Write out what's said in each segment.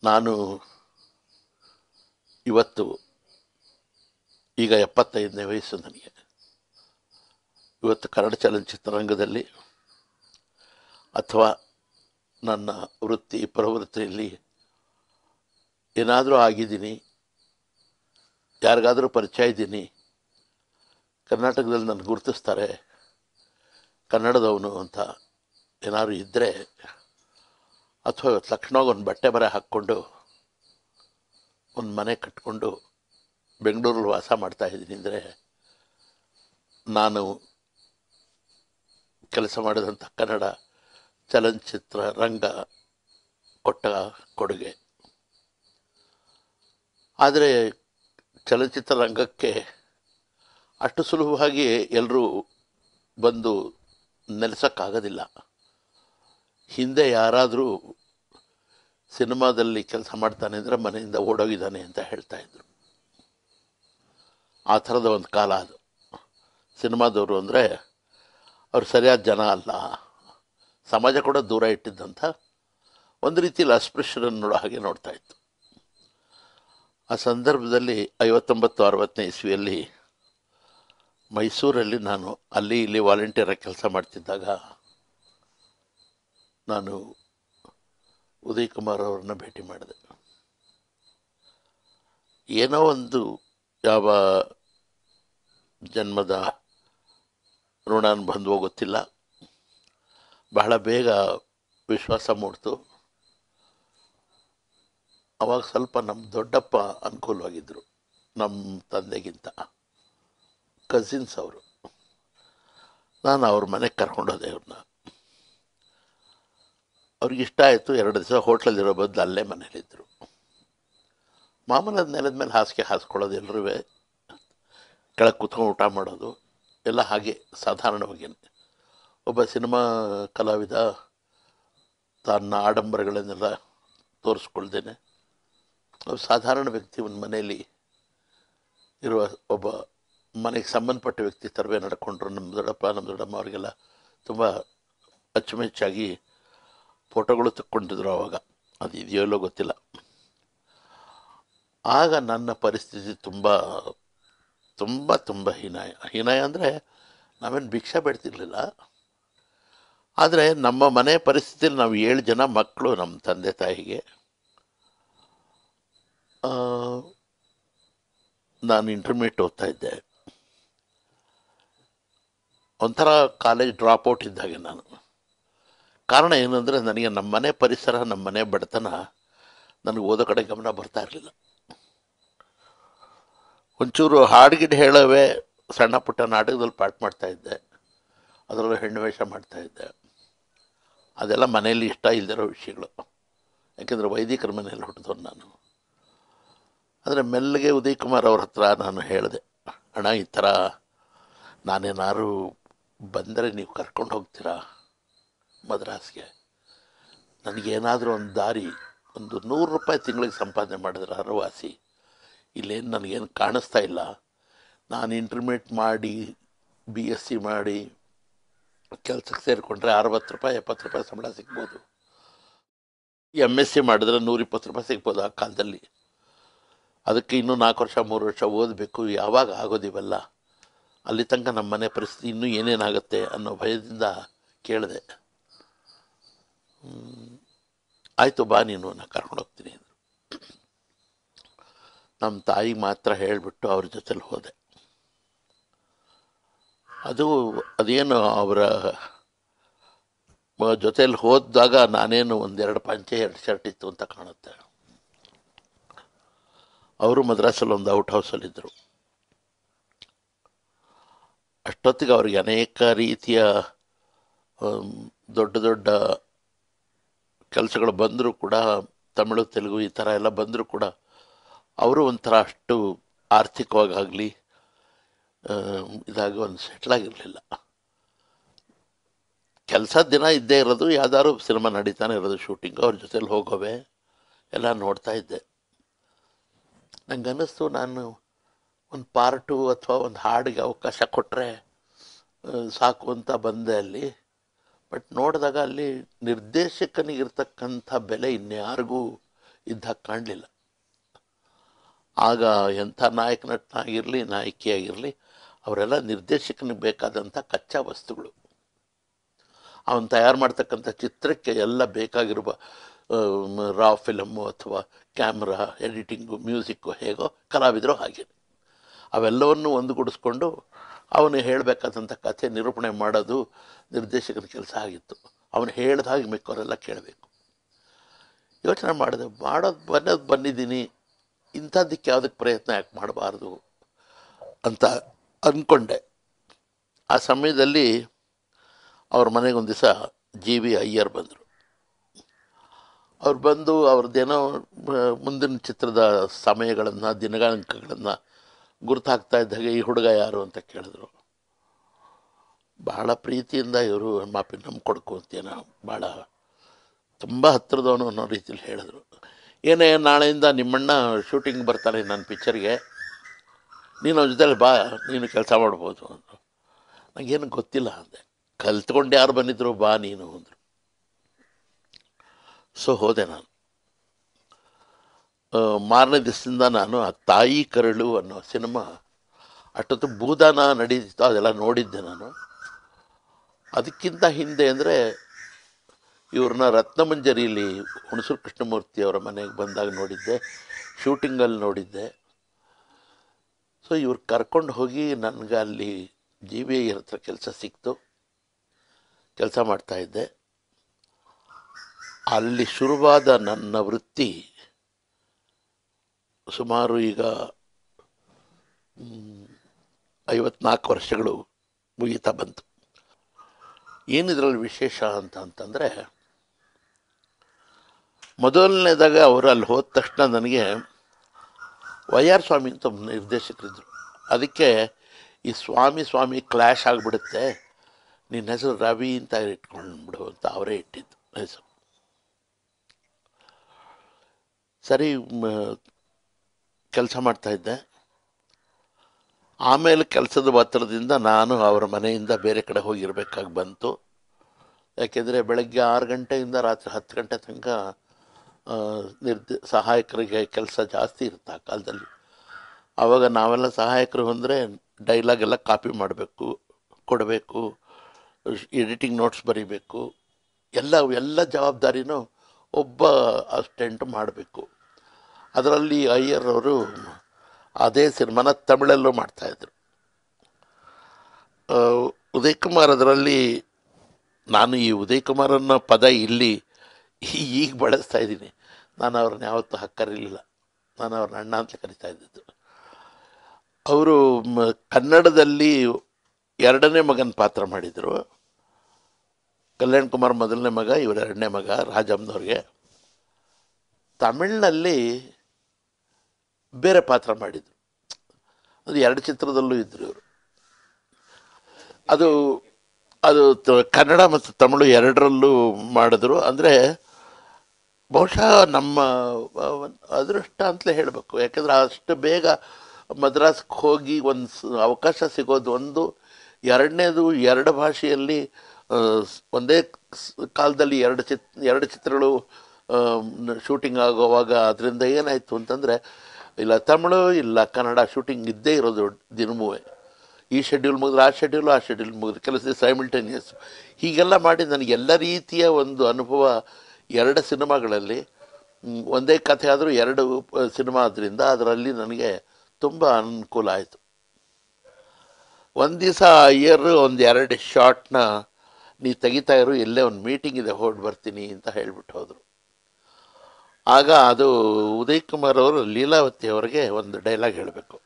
ನಾನು ಇವತ್ತು ಈಗ ಎಪ್ಪತ್ತೈದನೇ ವಯಸ್ಸು ನನಗೆ ಇವತ್ತು ಕನ್ನಡ ಚಲನಚಿತ್ರರಂಗದಲ್ಲಿ ಅಥವಾ ನನ್ನ ವೃತ್ತಿ ಪ್ರವೃತ್ತಿಯಲ್ಲಿ ಏನಾದರೂ ಆಗಿದ್ದೀನಿ ಯಾರಿಗಾದರೂ ಪರಿಚಯ ಇದ್ದೀನಿ ಕರ್ನಾಟಕದಲ್ಲಿ ನನ್ನ ಗುರುತಿಸ್ತಾರೆ ಕನ್ನಡದವನು ಅಂತ ಏನಾದ್ರು ಇದ್ದರೆ ಅಥವಾ ಇವತ್ತು ಲಕ್ಷ್ಣೋಗಿ ಒಂದು ಬಟ್ಟೆ ಬರೆ ಹಾಕ್ಕೊಂಡು ಒಂದು ಮನೆ ಕಟ್ಕೊಂಡು ಬೆಂಗಳೂರಲ್ಲಿ ವಾಸ ಮಾಡ್ತಾ ಇದ್ದೀನಿ ಅಂದರೆ ನಾನು ಕೆಲಸ ಮಾಡಿದಂಥ ಕನ್ನಡ ಚಲನಚಿತ್ರ ರಂಗ ಕೊಟ್ಟ ಕೊಡುಗೆ ಆದರೆ ಚಲನಚಿತ್ರ ರಂಗಕ್ಕೆ ಅಷ್ಟು ಸುಲಭವಾಗಿ ಎಲ್ಲರೂ ಬಂದು ನೆಲೆಸೋಕ್ಕಾಗೋದಿಲ್ಲ ಹಿಂದೆ ಯಾರಾದರೂ ಸಿನಿಮಾದಲ್ಲಿ ಕೆಲಸ ಮಾಡ್ತಾನೆ ಅಂದರೆ ಮನೆಯಿಂದ ಓಡೋಗಿದ್ದಾನೆ ಅಂತ ಹೇಳ್ತಾ ಇದ್ರು ಆ ಥರದ ಒಂದು ಕಾಲ ಅದು ಸಿನಿಮಾದವರು ಅಂದರೆ ಅವ್ರು ಸರಿಯಾದ ಜನ ಅಲ್ಲ ಸಮಾಜ ಕೂಡ ದೂರ ಇಟ್ಟಿದ್ದಂಥ ಒಂದು ರೀತಿಯಲ್ಲಿ ಅಸ್ಪೃಶ್ಯರನ್ನು ನೋಡೋ ಹಾಗೆ ನೋಡ್ತಾ ಇತ್ತು ಆ ಸಂದರ್ಭದಲ್ಲಿ ಐವತ್ತೊಂಬತ್ತು ಅರವತ್ತನೇ ಇಸ್ವಿಯಲ್ಲಿ ಮೈಸೂರಲ್ಲಿ ನಾನು ಅಲ್ಲಿ ಇಲ್ಲಿ ವಾಲಂಟಿಯರಾಗಿ ಕೆಲಸ ಮಾಡ್ತಿದ್ದಾಗ ನಾನು ಉದಯ್ ಕುಮಾರ್ ಅವ್ರನ್ನ ಭೇಟಿ ಮಾಡಿದೆ ಏನೋ ಒಂದು ಯಾವ ಜನ್ಮದ ಋಣ ಬಂದವೋ ಗೊತ್ತಿಲ್ಲ ಬಹಳ ಬೇಗ ವಿಶ್ವಾಸ ಮೂಡ್ತು ಅವಾಗ ಸ್ವಲ್ಪ ನಮ್ಮ ದೊಡ್ಡಪ್ಪ ಅನುಕೂಲವಾಗಿದ್ದರು ನಮ್ಮ ತಂದೆಗಿಂತ ಕಸಿನ್ಸ್ ಅವರು ನಾನು ಅವ್ರ ಮನೆಗೆ ಕರ್ಕೊಂಡೋದೆ ಅವ್ರನ್ನ ಅವ್ರಿಗೆ ಇಷ್ಟ ಆಯಿತು ಎರಡು ದಿವಸ ಹೋಟ್ಲಲ್ಲಿರೋ ಬದಲು ಅಲ್ಲೇ ಮನೇಲಿದ್ದರು ಮಾಮೂಲಿ ಅದು ನೆಲದ ಮೇಲೆ ಹಾಸಿಗೆ ಹಾಸ್ಕೊಳ್ಳೋದು ಎಲ್ಲರೂ ಕೆಳಗೆ ಕುತ್ಕೊಂಡು ಊಟ ಮಾಡೋದು ಎಲ್ಲ ಹಾಗೆ ಸಾಧಾರಣವಾಗಿ ಒಬ್ಬ ಸಿನಿಮಾ ಕಲಾವಿದ ತನ್ನ ಆಡಂಬರಗಳನ್ನೆಲ್ಲ ತೋರಿಸ್ಕೊಳ್ದೇನೆ ಒಬ್ಬ ಸಾಧಾರಣ ವ್ಯಕ್ತಿ ಒಂದು ಮನೆಯಲ್ಲಿ ಇರುವ ಒಬ್ಬ ಮನೆಗೆ ಸಂಬಂಧಪಟ್ಟ ವ್ಯಕ್ತಿ ಥರವೇ ನಡ್ಕೊಂಡ್ರು ನಮ್ಮ ದೊಡ್ಡಪ್ಪ ನಮ್ಮ ದೊಡ್ಡಮ್ಮ ಅವರಿಗೆಲ್ಲ ತುಂಬ ಅಚ್ಚುಮೆಚ್ಚಾಗಿ ಫೋಟೋಗಳು ತಕ್ಕೊಂಡಿದ್ರು ಅವಾಗ ಅದು ಇದೆಯೋ ಇಲ್ಲೋ ಗೊತ್ತಿಲ್ಲ ಆಗ ನನ್ನ ಪರಿಸ್ಥಿತಿ ತುಂಬ ತುಂಬ ತುಂಬ ಹೀನಾಯ ಹೀನಾಯ ಅಂದರೆ ನಾವೇನು ಭಿಕ್ಷೆ ಬೇಡ್ತಿರ್ಲಿಲ್ಲ ಆದರೆ ನಮ್ಮ ಮನೆ ಪರಿಸ್ಥಿತಿಯಲ್ಲಿ ನಾವು ಏಳು ಜನ ಮಕ್ಕಳು ನಮ್ಮ ತಂದೆ ತಾಯಿಗೆ ಆ, ನಾನು ಇಂಟರ್ಮೀಡಿಯೇಟ್ ಓದ್ತಾ ಇದ್ದೆ ಒಂಥರ ಕಾಲೇಜ್ ಡ್ರಾಪ್ ಔಟ್ ಇದ್ದಾಗೆ ನಾನು ಕಾರಣ ಏನಂದರೆ ನನಗೆ ನಮ್ಮ ಮನೆ ಪರಿಸರ ನಮ್ಮ ಮನೆ ಬಡತನ ನನಗೆ ಓದೋ ಕಡೆ ಗಮನ ಬರ್ತಾ ಇರಲಿಲ್ಲ ಒಂಚೂರು ಹಾಡುಗಿಡ್ ಹೇಳೋವೆ ಸಣ್ಣ ಪುಟ್ಟ ನಾಟಕದಲ್ಲಿ ಪಾಠ ಮಾಡ್ತಾ ಇದ್ದೆ ಅದರಲ್ಲೂ ಹೆಣ್ಣು ವೇಷ ಮಾಡ್ತಾ ಇದ್ದೆ ಅದೆಲ್ಲ ಮನೆಯಲ್ಲಿ ಇಷ್ಟ ಇಲ್ಲದಿರೋ ವಿಷಯಗಳು ಯಾಕೆಂದರೆ ವೈದಿಕರ ಮನೆಯಲ್ಲಿ ಹುಟ್ಟಿದವನು ನಾನು ಆದರೆ ಮೆಲ್ಲಗೆ ಉದಯ್ ಕುಮಾರ್ ಅವ್ರ ಹತ್ರ ನಾನು ಹೇಳಿದೆ ಅಣ್ಣ ಈ ಥರ ನಾನೇನಾದ್ರು ಬಂದರೆ ನೀವು ಕರ್ಕೊಂಡು ಹೋಗ್ತೀರಾ ಮದ್ರಾಸ್ಗೆ ನನಗೇನಾದರೂ ಒಂದು ದಾರಿ ಒಂದು ನೂರು ರೂಪಾಯಿ ತಿಂಗಳಿಗೆ ಸಂಪಾದನೆ ಮಾಡಿದ್ರೆ ಅರವಾಸಿ ಇಲ್ಲೇನು ನನಗೇನು ಕಾಣಿಸ್ತಾ ಇಲ್ಲ ನಾನು ಇಂಟರ್ಮೀಡಿಯೇಟ್ ಮಾಡಿ ಬಿ ಎಸ್ ಸಿ ಮಾಡಿ ಕೆಲಸಕ್ಕೆ ಸೇರಿಕೊಂಡ್ರೆ ಅರವತ್ತು ರೂಪಾಯಿ ಎಪ್ಪತ್ತು ರೂಪಾಯಿ ಸಂಬಳ ಸಿಗ್ಬೋದು ಎಮ್ ಎಸ್ ಸಿ ಮಾಡಿದ್ರೆ ನೂರಿಪ್ಪತ್ತು ರೂಪಾಯಿ ಸಿಗ್ಬೋದು ಆ ಕಾಲದಲ್ಲಿ ಅದಕ್ಕೆ ಇನ್ನೂ ನಾಲ್ಕು ವರ್ಷ ಮೂರು ವರ್ಷ ಓದಬೇಕು ಯಾವಾಗ ಆಗೋದಿವೆಲ್ಲ ಅಲ್ಲಿ ತನಕ ನಮ್ಮ ಮನೆ ಪರಿಸ್ಥಿತಿ ಇನ್ನೂ ಏನೇನಾಗುತ್ತೆ ಅನ್ನೋ ಭಯದಿಂದ ಕೇಳಿದೆ ಆಯಿತು ಬಾ ನೀನು ನಾನು ಕರ್ಕೊಂಡು ಹೋಗ್ತೀನಿ ಅಂದರು ನಮ್ಮ ತಾಯಿ ಮಾತ್ರ ಹೇಳಿಬಿಟ್ಟು ಅವ್ರ ಜೊತೆಲಿ ಹೋದೆ ಅದು ಅದೇನು ಅವರ ಜೊತೆಲಿ ಹೋದಾಗ ನಾನೇನು ಒಂದೆರಡು ಪಂಚೆ ಎರಡು ಶರ್ಟ್ ಇತ್ತು ಅಂತ ಕಾಣುತ್ತೆ ಅವರು ಮದ್ರಾಸಲ್ಲಿ ಒಂದು ಔಟ್ ಹೌಸಲ್ಲಿದ್ದರು ಅಷ್ಟೊತ್ತಿಗೆ ಅವ್ರಿಗೆ ಅನೇಕ ರೀತಿಯ ಆಮ್, ದೊಡ್ಡ ದೊಡ್ಡ ಕೆಲಸಗಳು ಬಂದರೂ ಕೂಡ ತಮಿಳು ತೆಲುಗು ಈ ಥರ ಎಲ್ಲ ಬಂದರೂ ಕೂಡ ಅವರು ಒಂಥರ ಅಷ್ಟು ಆರ್ಥಿಕವಾಗಲಿ ಇದಾಗಿ ಒಂದು ಸೆಟ್ಲ್ ಆಗಿರಲಿಲ್ಲ ಕೆಲಸ ದಿನ ಇದ್ದೇ ಇರೋದು ಯಾವ್ದಾದ್ರು ಸಿನಿಮಾ ನಡೀತಾನೆ ಇರೋದು ಶೂಟಿಂಗು ಅವ್ರ ಜೊತೆಲಿ ಹೋಗೋವೆ ಎಲ್ಲ ನೋಡ್ತಾ ಇದ್ದೆ ನಂಗೆ ಅನ್ನಿಸ್ತು ನಾನು ಒಂದು ಪಾರ್ಟು ಅಥವಾ ಒಂದು ಹಾಡಿಗೆ ಅವಕಾಶ ಕೊಟ್ಟರೆ ಸಾಕು ಅಂತ ಬಂದೆ ಅಲ್ಲಿ ಬಟ್ ನೋಡಿದಾಗ ಅಲ್ಲಿ ನಿರ್ದೇಶಕನಿಗಿರ್ತಕ್ಕಂಥ ಬೆಲೆ ಇನ್ಯಾರಿಗೂ ಇದ್ದಾಗ ಕಾಣಲಿಲ್ಲ ಆಗ ಎಂಥ ನಾಯಕ ನಟನಾಗಿರಲಿ ನಾಯಕಿಯಾಗಿರಲಿ ಅವರೆಲ್ಲ ನಿರ್ದೇಶಕನಿಗೆ ಬೇಕಾದಂಥ ಕಚ್ಚಾ ವಸ್ತುಗಳು ಅವನು ತಯಾರು ಮಾಡ್ತಕ್ಕಂಥ ಚಿತ್ರಕ್ಕೆ ಎಲ್ಲ ಬೇಕಾಗಿರುವ ರಾ ಫಿಲಮ್ಮು ಅಥವಾ ಕ್ಯಾಮ್ರಾ ಎಡಿಟಿಂಗು ಮ್ಯೂಸಿಕ್ಕು ಹೇಗೋ ಕಲಾವಿದರು ಹಾಗೆ ಅವೆಲ್ಲವನ್ನು ಒಂದುಗೂಡಿಸ್ಕೊಂಡು ಅವನು ಹೇಳಬೇಕಾದಂಥ ಕಥೆ ನಿರೂಪಣೆ ಮಾಡೋದು ನಿರ್ದೇಶಕನ ಕೆಲಸ ಆಗಿತ್ತು ಅವನು ಹೇಳ್ದ ಹಾಗೆ ಮಿಕ್ಕವರೆಲ್ಲ ಕೇಳಬೇಕು ಯೋಚನೆ ಮಾಡಿದೆ ಮಾಡೋದು ಬನ್ನೋದು ಬಂದಿದ್ದೀನಿ ಇಂಥದ್ದಕ್ಕೆ ಯಾವುದಕ್ಕೆ ಪ್ರಯತ್ನ ಯಾಕೆ ಮಾಡಬಾರ್ದು ಅಂತ ಅಂದ್ಕೊಂಡೆ ಆ ಸಮಯದಲ್ಲಿ ಅವ್ರ ಮನೆಗೆ ಒಂದು ದಿವಸ ಜಿ ವಿ ಅಯ್ಯರ್ ಬಂದರು ಅವ್ರು ಬಂದು ಅವ್ರದ್ದೇನೋ ಬ- ಮುಂದಿನ ಚಿತ್ರದ ಸಮಯಗಳನ್ನು ದಿನಾಂಕಗಳನ್ನು ಗುರುತಾಗ್ತಾ ಇದ್ದಾಗ ಈ ಹುಡುಗ ಯಾರು ಅಂತ ಕೇಳಿದ್ರು ಬಹಳ ಪ್ರೀತಿಯಿಂದ ಇವರು ಮಾಪಿ ನಮ್ಮ ಕೊಡ್ಕು ಅಂತೇನೋ ಭಾಳ ತುಂಬ ಹತ್ತಿರದವನು ಅನ್ನೋ ರೀತಿಲಿ ಹೇಳಿದ್ರು ಏನೇ ನಾಳೆಯಿಂದ ನಿಮ್ಮಣ್ಣ ಶೂಟಿಂಗ್ ಬರ್ತಾನೆ ನನ್ನ ಪಿಕ್ಚರ್ಗೆ ನೀನು ಅವ್ನ ಜೊತೆಲಿ ಬಾ ನೀನು ಕೆಲಸ ಮಾಡ್ಬೋದು ಅಂದರು ನನಗೇನು ಗೊತ್ತಿಲ್ಲ ಅಂದೆ ಕಲ್ತ್ಕೊಂಡು ಯಾರು ಬಂದಿದ್ರು ಬಾ ನೀನು ಅಂದರು ಸೊ ಹೋದೆ ನಾನು ಆ, ಮಾರನೇ ದಿವಸದಿಂದ ನಾನು ಆ ತಾಯಿ ಕರಳು ಅನ್ನೋ ಸಿನಿಮಾ ಅಷ್ಟೊತ್ತು ಭೂದಾನ ನಡೀತಿತ್ತು ಅದೆಲ್ಲ ನೋಡಿದ್ದೆ ನಾನು ಅದಕ್ಕಿಂತ ಹಿಂದೆ ಅಂದರೆ ಇವ್ರನ್ನ ರತ್ನಮಂಜರಿಲಿ ಹುಣಸೂರು ಕೃಷ್ಣಮೂರ್ತಿ ಅವರ ಮನೆಗೆ ಬಂದಾಗ ನೋಡಿದ್ದೆ ಶೂಟಿಂಗಲ್ಲಿ ನೋಡಿದ್ದೆ ಸೊ ಇವ್ರು ಕರ್ಕೊಂಡು ಹೋಗಿ ನನಗೆ ಅಲ್ಲಿ ಜಿ ಬಿ ಐ ಹತ್ರ ಕೆಲಸ ಸಿಕ್ತು ಕೆಲಸ ಮಾಡ್ತಾಯಿದ್ದೆ ಅಲ್ಲಿ ಶುರುವಾದ ನನ್ನ ವೃತ್ತಿ ಸುಮಾರು ಈಗ ಮ್, ಐವತ್ನಾಲ್ಕು ವರ್ಷಗಳು ಮುಗೀತಾ ಬಂತು ಏನಿದ್ರಲ್ಲಿ ವಿಶೇಷ ಅಂತ ಅಂತಂದರೆ ಮೊದಲನೇದಾಗ ಅವರು ಅಲ್ಲಿ ಹೋದ ತಕ್ಷಣ ನನಗೆ ವೈ ಆರ್ ಸ್ವಾಮಿ ಅಂತ ಒಬ್ಬ ನಿರ್ದೇಶಕರಿದ್ದರು ಅದಕ್ಕೆ ಈ ಸ್ವಾಮಿ ಸ್ವಾಮಿ ಕ್ಲ್ಯಾಶ್ ಆಗಿಬಿಡುತ್ತೆ ನಿನ್ನ ಹೆಸರು ರವಿ ಅಂತ ಇಟ್ಕೊಂಡ್ಬಿಡು ಅಂತ ಅವರೇ ಇಟ್ಟಿದ್ದು ಹೆಸರು ಸರಿ ಕೆಲಸ ಮಾಡ್ತಾಯಿದ್ದೆ ಆಮೇಲೆ ಕೆಲಸದ ಒತ್ತಡದಿಂದ ನಾನು ಅವರ ಮನೆಯಿಂದ ಬೇರೆ ಕಡೆ ಹೋಗಿರಬೇಕಾಗಿ ಬಂತು ಯಾಕೆಂದರೆ ಬೆಳಗ್ಗೆ ಆರು ಗಂಟೆಯಿಂದ ರಾತ್ರಿ ಹತ್ತು ಗಂಟೆ ತನಕ ಆ, ನಿರ್ದ ಸಹಾಯಕರಿಗೆ ಕೆಲಸ ಜಾಸ್ತಿ ಇರುತ್ತೆ ಆ ಕಾಲದಲ್ಲಿ ಆವಾಗ ನಾವೆಲ್ಲ ಸಹಾಯಕರು ಅಂದರೆ ಡೈಲಾಗ್ ಎಲ್ಲ ಕಾಪಿ ಮಾಡಬೇಕು ಕೊಡಬೇಕು ಎಡಿಟಿಂಗ್ ನೋಟ್ಸ್ ಬರೀಬೇಕು ಎಲ್ಲ ಎಲ್ಲ ಜವಾಬ್ದಾರಿನೂ ಒಬ್ಬ ಅಸ್ಟೆಂಟ್ ಮಾಡಬೇಕು ಅದರಲ್ಲಿ ಅಯ್ಯರ್ ಅವರು ಅದೇ ಸಿನಿಮಾನ ತಮಿಳಲ್ಲೂ ಮಾಡ್ತಾಯಿದ್ರು ಆ, ಉದಯ್ ಕುಮಾರ್ ಅದರಲ್ಲಿ ನಾನು ಈ ಉದಯ್ ಕುಮಾರ್ ಅನ್ನೋ ಪದ ಇಲ್ಲಿ ಈ- ಈಗ ಬಳಸ್ತಾ ಇದ್ದೀನಿ ನಾನು ಅವ್ರನ್ನ ಯಾವತ್ತೂ ಹಕ್ಕರಿಲಿಲ್ಲ ನಾನು ಅವ್ರನ್ನ ಅಣ್ಣ ಅಂತ ಕರಿತಾ ಇದ್ದಿದ್ದು ಅವರು ಮ- ಕನ್ನಡದಲ್ಲಿ ಎರಡನೇ ಮಗನ ಪಾತ್ರ ಮಾಡಿದರು ಕಲ್ಯಾಣ್ ಕುಮಾರ್ ಮೊದಲನೇ ಮಗ ಇವರ ಎರಡನೇ ಮಗ ರಾಜಮ್ಮನವ್ರಿಗೆ ತಮಿಳಿನಲ್ಲಿ ಬೇರೆ ಪಾತ್ರ ಮಾಡಿದರು ಅದು ಎರಡು ಚಿತ್ರದಲ್ಲೂ ಇದ್ದರು ಇವರು ಅದು ಅದು ತ- ಕನ್ನಡ ಮತ್ತು ತಮಿಳು ಎರಡರಲ್ಲೂ ಮಾಡಿದ್ರು ಅಂದರೆ ಬಹುಶಃ ನಮ್ಮ ಆ, ಒಂದ್ ಅದೃಷ್ಟ ಅಂತಲೇ ಹೇಳಬೇಕು ಯಾಕೆಂದರೆ ಅಷ್ಟು ಬೇಗ ಮದ್ರಾಸ್ಗೆ ಹೋಗಿ ಒಂದು ಸ- ಅವಕಾಶ ಸಿಗೋದು ಒಂದು ಎರಡನೇದು ಎರಡು ಭಾಷೆಯಲ್ಲಿ ಆ, ಸ್- ಒಂದೇ ಸ್- ಕಾಲದಲ್ಲಿ ಎರಡು ಚಿತ್ ಎರಡು ಚಿತ್ರಗಳು ಶೂಟಿಂಗ್ ಆಗುವಾಗ ಅದರಿಂದ ಏನಾಯಿತು ಅಂತಂದರೆ ಇಲ್ಲ ತಮಿಳು ಇಲ್ಲ ಕನ್ನಡ ಶೂಟಿಂಗ್ ಇದ್ದೇ ಇರೋದು ದಿನಮೂ ಈ ಶೆಡ್ಯೂಲ್ ಮುಗಿದ್ರೆ ಆ ಶೆಡ್ಯೂಲ್ ಆ ಶೆಡ್ಯೂಲ್ ಮುಗಿದ್ರೆ ಕೆಲಸ ಸೈಮಿಲ್ಟೇನಿಯಸ್ ಹೀಗೆಲ್ಲ ಮಾಡಿ ನನಗೆ ಎಲ್ಲ ರೀತಿಯ ಒಂದು ಅನುಭವ ಎರಡು ಸಿನಿಮಾಗಳಲ್ಲಿ ಮ್, ಒಂದೇ ಕಥೆ ಆದರೂ ಎರಡು ಆ, ಸಿನಿಮಾ ಆದ್ದರಿಂದ ಅದರಲ್ಲಿ ನನಗೆ ತುಂಬ ಅನುಕೂಲ ಆಯಿತು ಒಂದು ದಿವಸ ಅಯ್ಯರ್ ಒಂದು ಎರಡು ಶಾರ್ಟ್ನ ನೀ ತೆಗಿತಾ ಇರು ಎಲ್ಲೇ ಒಂದು ಮೀಟಿಂಗ್ ಇದೆ ಹೊರಟು ಬರ್ತೀನಿ ಅಂತ ಹೇಳ್ಬಿಟ್ಟು ಹೋದರು ಆಗ ಅದು ಉದಯ್ ಕುಮಾರ್ ಅವರು ಲೀಲಾವತಿ ಅವರಿಗೆ ಒಂದು ಡೈಲಾಗ್ ಹೇಳಬೇಕು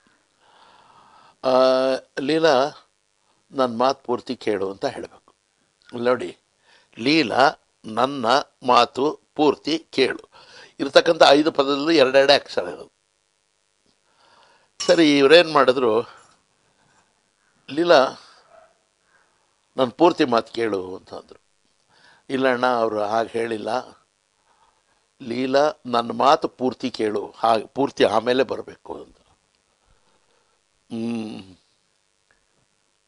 ಲೀಲಾ ನನ್ನ ಮಾತು ಪೂರ್ತಿ ಕೇಳು ಅಂತ ಹೇಳಬೇಕು ನೋಡಿ ಲೀಲಾ ನನ್ನ ಮಾತು ಪೂರ್ತಿ ಕೇಳು ಇರ್ತಕ್ಕಂಥ ಐದು ಪದದಲ್ಲೂ ಎರಡೆರಡೇ ಅಕ್ಷರ ಇರೋದು ಸರಿ ಇವರೇನು ಮಾಡಿದ್ರು ಲೀಲಾ ನನ್ನ ಪೂರ್ತಿ ಮಾತು ಕೇಳು ಅಂತ ಅಂದರು ಇಲ್ಲ ಅಣ್ಣ ಅವರು ಹಾಗೆ ಹೇಳಿಲ್ಲ ಲೀಲಾ ನನ್ನ ಮಾತು ಪೂರ್ತಿ ಕೇಳು ಹಾಗೆ ಪೂರ್ತಿ ಆಮೇಲೆ ಬರಬೇಕು ಅಂತ ಹ್ಮ್.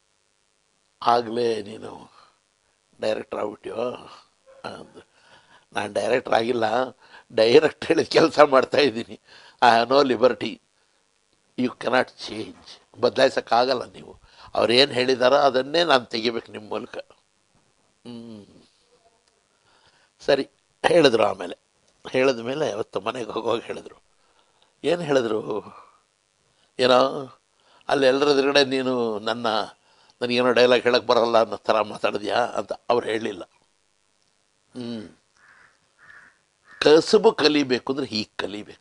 ಆಗಲೇ ನೀನು ಡೈರೆಕ್ಟರ್ ಆಗ್ಬಿಟ್ಯೋ ಅಂದ ನಾನು ಡೈರೆಕ್ಟರ್ ಆಗಿಲ್ಲ ಡೈರೆಕ್ಟ್ ಹೇಳಿದ ಕೆಲಸ ಮಾಡ್ತಾ ಇದ್ದೀನಿ I have no liberty you cannot change ಬದಲಾಯಿಸೋಕ್ಕಾಗಲ್ಲ ನೀವು ಅವ್ರು ಏನು ಹೇಳಿದಾರೋ ಅದನ್ನೇ ನಾನು ತೆಗಿಬೇಕು ನಿಮ್ಮ ಮೂಲಕ ಹ್ಞೂ ಸರಿ ಹೇಳಿದ್ರು ಆಮೇಲೆ ಹೇಳಿದ ಮೇಲೆ ಅವತ್ತು ಮನೆಗೆ ಹೋಗುವಾಗ ಹೇಳಿದ್ರು ಏನು ಹೇಳಿದ್ರು ಏನೋ ಅಲ್ಲಿ ಎಲ್ಲರ ಎದುರುಗಡೆ ನೀನು ನನ್ನ ನನಗೇನೋ ಡೈಲಾಗ್ ಹೇಳಕ್ಕೆ ಬರಲ್ಲ ಅನ್ನೋ ಥರ ಮಾತಾಡಿದ್ಯಾ ಅಂತ ಅವ್ರು ಹೇಳಲಿಲ್ಲ ಹ್ಞೂ ಕಸಬು ಕಲಿಬೇಕು ಅಂದರೆ ಹೀಗೆ ಕಲಿಬೇಕು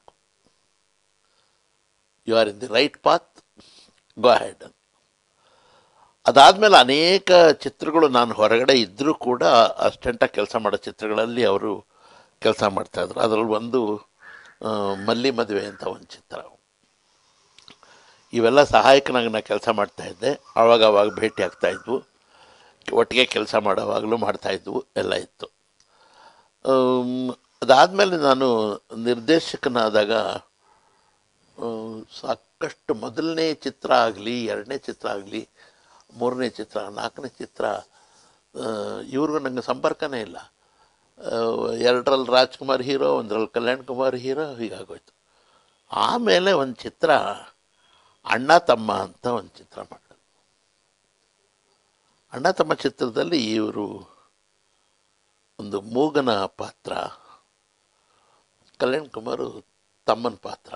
you are in the right path go ahead ಅದಾದಮೇಲೆ ಅನೇಕ ಚಿತ್ರಗಳು ನಾನು ಹೊರಗಡೆ ಇದ್ದರೂ ಕೂಡ ಅಸ್ಟೆಂಟಾಗಿ ಕೆಲಸ ಮಾಡೋ ಚಿತ್ರಗಳಲ್ಲಿ ಅವರು ಕೆಲಸ ಮಾಡ್ತಾಯಿದ್ರು ಅದರಲ್ಲಿ ಒಂದು ಆ, ಮಲ್ಲಿ ಮದುವೆ ಅಂತ ಒಂದು ಚಿತ್ರ ಇವೆಲ್ಲ ಸಹಾಯಕನಾಗಿ ನಾನು ಕೆಲಸ ಮಾಡ್ತಾಯಿದ್ದೆ ಆವಾಗ ಅವಾಗ ಭೇಟಿ ಆಗ್ತಾಯಿದ್ವು ಒಟ್ಟಿಗೆ ಕೆಲಸ ಮಾಡೋವಾಗಲೂ ಮಾಡ್ತಾಯಿದ್ವು ಎಲ್ಲ ಇತ್ತು ಅದಾದಮೇಲೆ ನಾನು ನಿರ್ದೇಶಕನಾದಾಗ ಆ, ಸಾಕಷ್ಟು ಮೊದಲನೇ ಚಿತ್ರ ಆಗಲಿ ಎರಡನೇ ಚಿತ್ರ ಆಗಲಿ ಮೂರನೇ ಚಿತ್ರ ನಾಲ್ಕನೇ ಚಿತ್ರ ಇವ್ರಿಗೂ ನನಗೆ ಸಂಪರ್ಕನೇ ಇಲ್ಲ ಆ, ಎರಡರಲ್ಲಿ ರಾಜ್ಕುಮಾರ್ ಹೀರೋ ಒಂದರಲ್ಲಿ ಕಲ್ಯಾಣ್ ಕುಮಾರ್ ಹೀರೋ ಹೀಗಾಗೋಯ್ತು ಆಮೇಲೆ ಒಂದು ಚಿತ್ರ ಅಣ್ಣ ತಮ್ಮ ಅಂತ ಒಂದು ಚಿತ್ರ ಮಾಡಿದ್ರು ಅಣ್ಣ ತಮ್ಮ ಚಿತ್ರದಲ್ಲಿ ಇವರು ಒಂದು ಮೂಗನ ಪಾತ್ರ ಕಲ್ಯಾಣ್ ಕುಮಾರು ತಮ್ಮನ ಪಾತ್ರ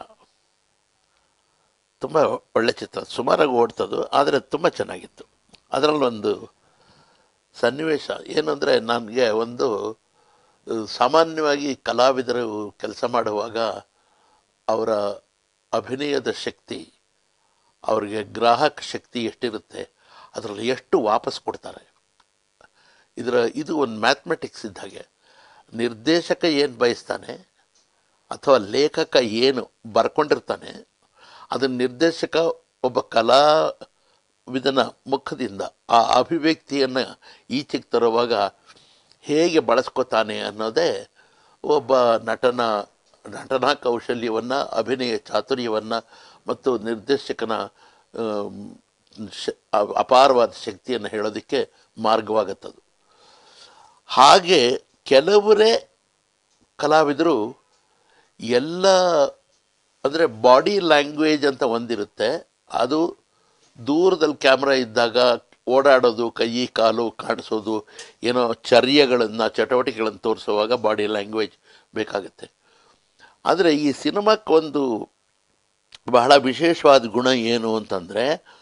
ತುಂಬ ಒಳ್ಳೆ ಚಿತ್ರ ಸುಮಾರಾಗಿ ಓಡ್ತದು ಆದರೆ ತುಂಬ ಚೆನ್ನಾಗಿತ್ತು ಅದರಲ್ಲೊಂದು ಸನ್ನಿವೇಶ ಏನು ಅಂದರೆ ನನಗೆ ಒಂದು ಅಹ್, ಸಾಮಾನ್ಯವಾಗಿ ಕಲಾವಿದರು ಕೆಲಸ ಮಾಡುವಾಗ ಅವರ ಅಭಿನಯದ ಶಕ್ತಿ ಅವರಿಗೆ ಗ್ರಾಹಕ ಶಕ್ತಿ ಎಷ್ಟಿರುತ್ತೆ ಅದರಲ್ಲಿ ಎಷ್ಟು ವಾಪಸ್ ಕೊಡ್ತಾರೆ ಇದರ ಇದು ಒಂದು ಮ್ಯಾಥಮೆಟಿಕ್ಸ್ ಇದ್ದ ಹಾಗೆ ನಿರ್ದೇಶಕ ಏನು ಬಯಸ್ತಾನೆ ಅಥವಾ ಲೇಖಕ ಏನು ಬರ್ಕೊಂಡಿರ್ತಾನೆ ಅದನ್ನು ನಿರ್ದೇಶಕ ಒಬ್ಬ ಕಲಾವಿದನ ಮುಖದಿಂದ ಆ ಅಭಿವ್ಯಕ್ತಿಯನ್ನು ಈಚೆಗೆ ತರುವಾಗ ಹೇಗೆ ಬಳಸ್ಕೊತಾನೆ ಅನ್ನೋದೇ ಒಬ್ಬ ನಟನ ನಟನಾ ಕೌಶಲ್ಯವನ್ನು ಅಭಿನಯ ಚಾತುರ್ಯವನ್ನು ಮತ್ತು ನಿರ್ದೇಶಕನ ಆಮ್, ಶ- ಅ- ಅಪಾರವಾದ ಶಕ್ತಿಯನ್ನು ಹೇಳೋದಕ್ಕೆ ಮಾರ್ಗವಾಗುತ್ತದು ಹಾಗೆ ಕೆಲವರೇ ಕಲಾವಿದರು ಎಲ್ಲ ಅಂದರೆ ಬಾಡಿ ಲ್ಯಾಂಗ್ವೇಜ್ ಅಂತ ಒಂದಿರುತ್ತೆ ಅದು ದೂರದಲ್ಲಿ ಕ್ಯಾಮ್ರಾ ಇದ್ದಾಗ ಓಡಾಡೋದು ಕೈ ಕಾಲು ಕಾಣಿಸೋದು ಏನೋ ಚರ್ಯಗಳನ್ನು ಚಟುವಟಿಕೆಗಳನ್ನು ತೋರಿಸುವಾಗ ಬಾಡಿ ಲ್ಯಾಂಗ್ವೇಜ್ ಬೇಕಾಗುತ್ತೆ ಆದರೆ ಈ ಸಿನಿಮಾಕ್ಕೊಂದು ಬಹಳ ವಿಶೇಷವಾದ ಗುಣ ಏನು ಅಂತಂದರೆ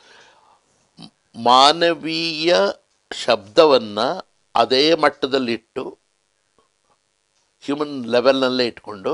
ಮಾನವೀಯ ಶಬ್ದವನ್ನು ಅದೇ ಮಟ್ಟದಲ್ಲಿಟ್ಟು ಹ್ಯೂಮನ್ ಲೆವೆಲ್ನಲ್ಲೇ ಇಟ್ಕೊಂಡು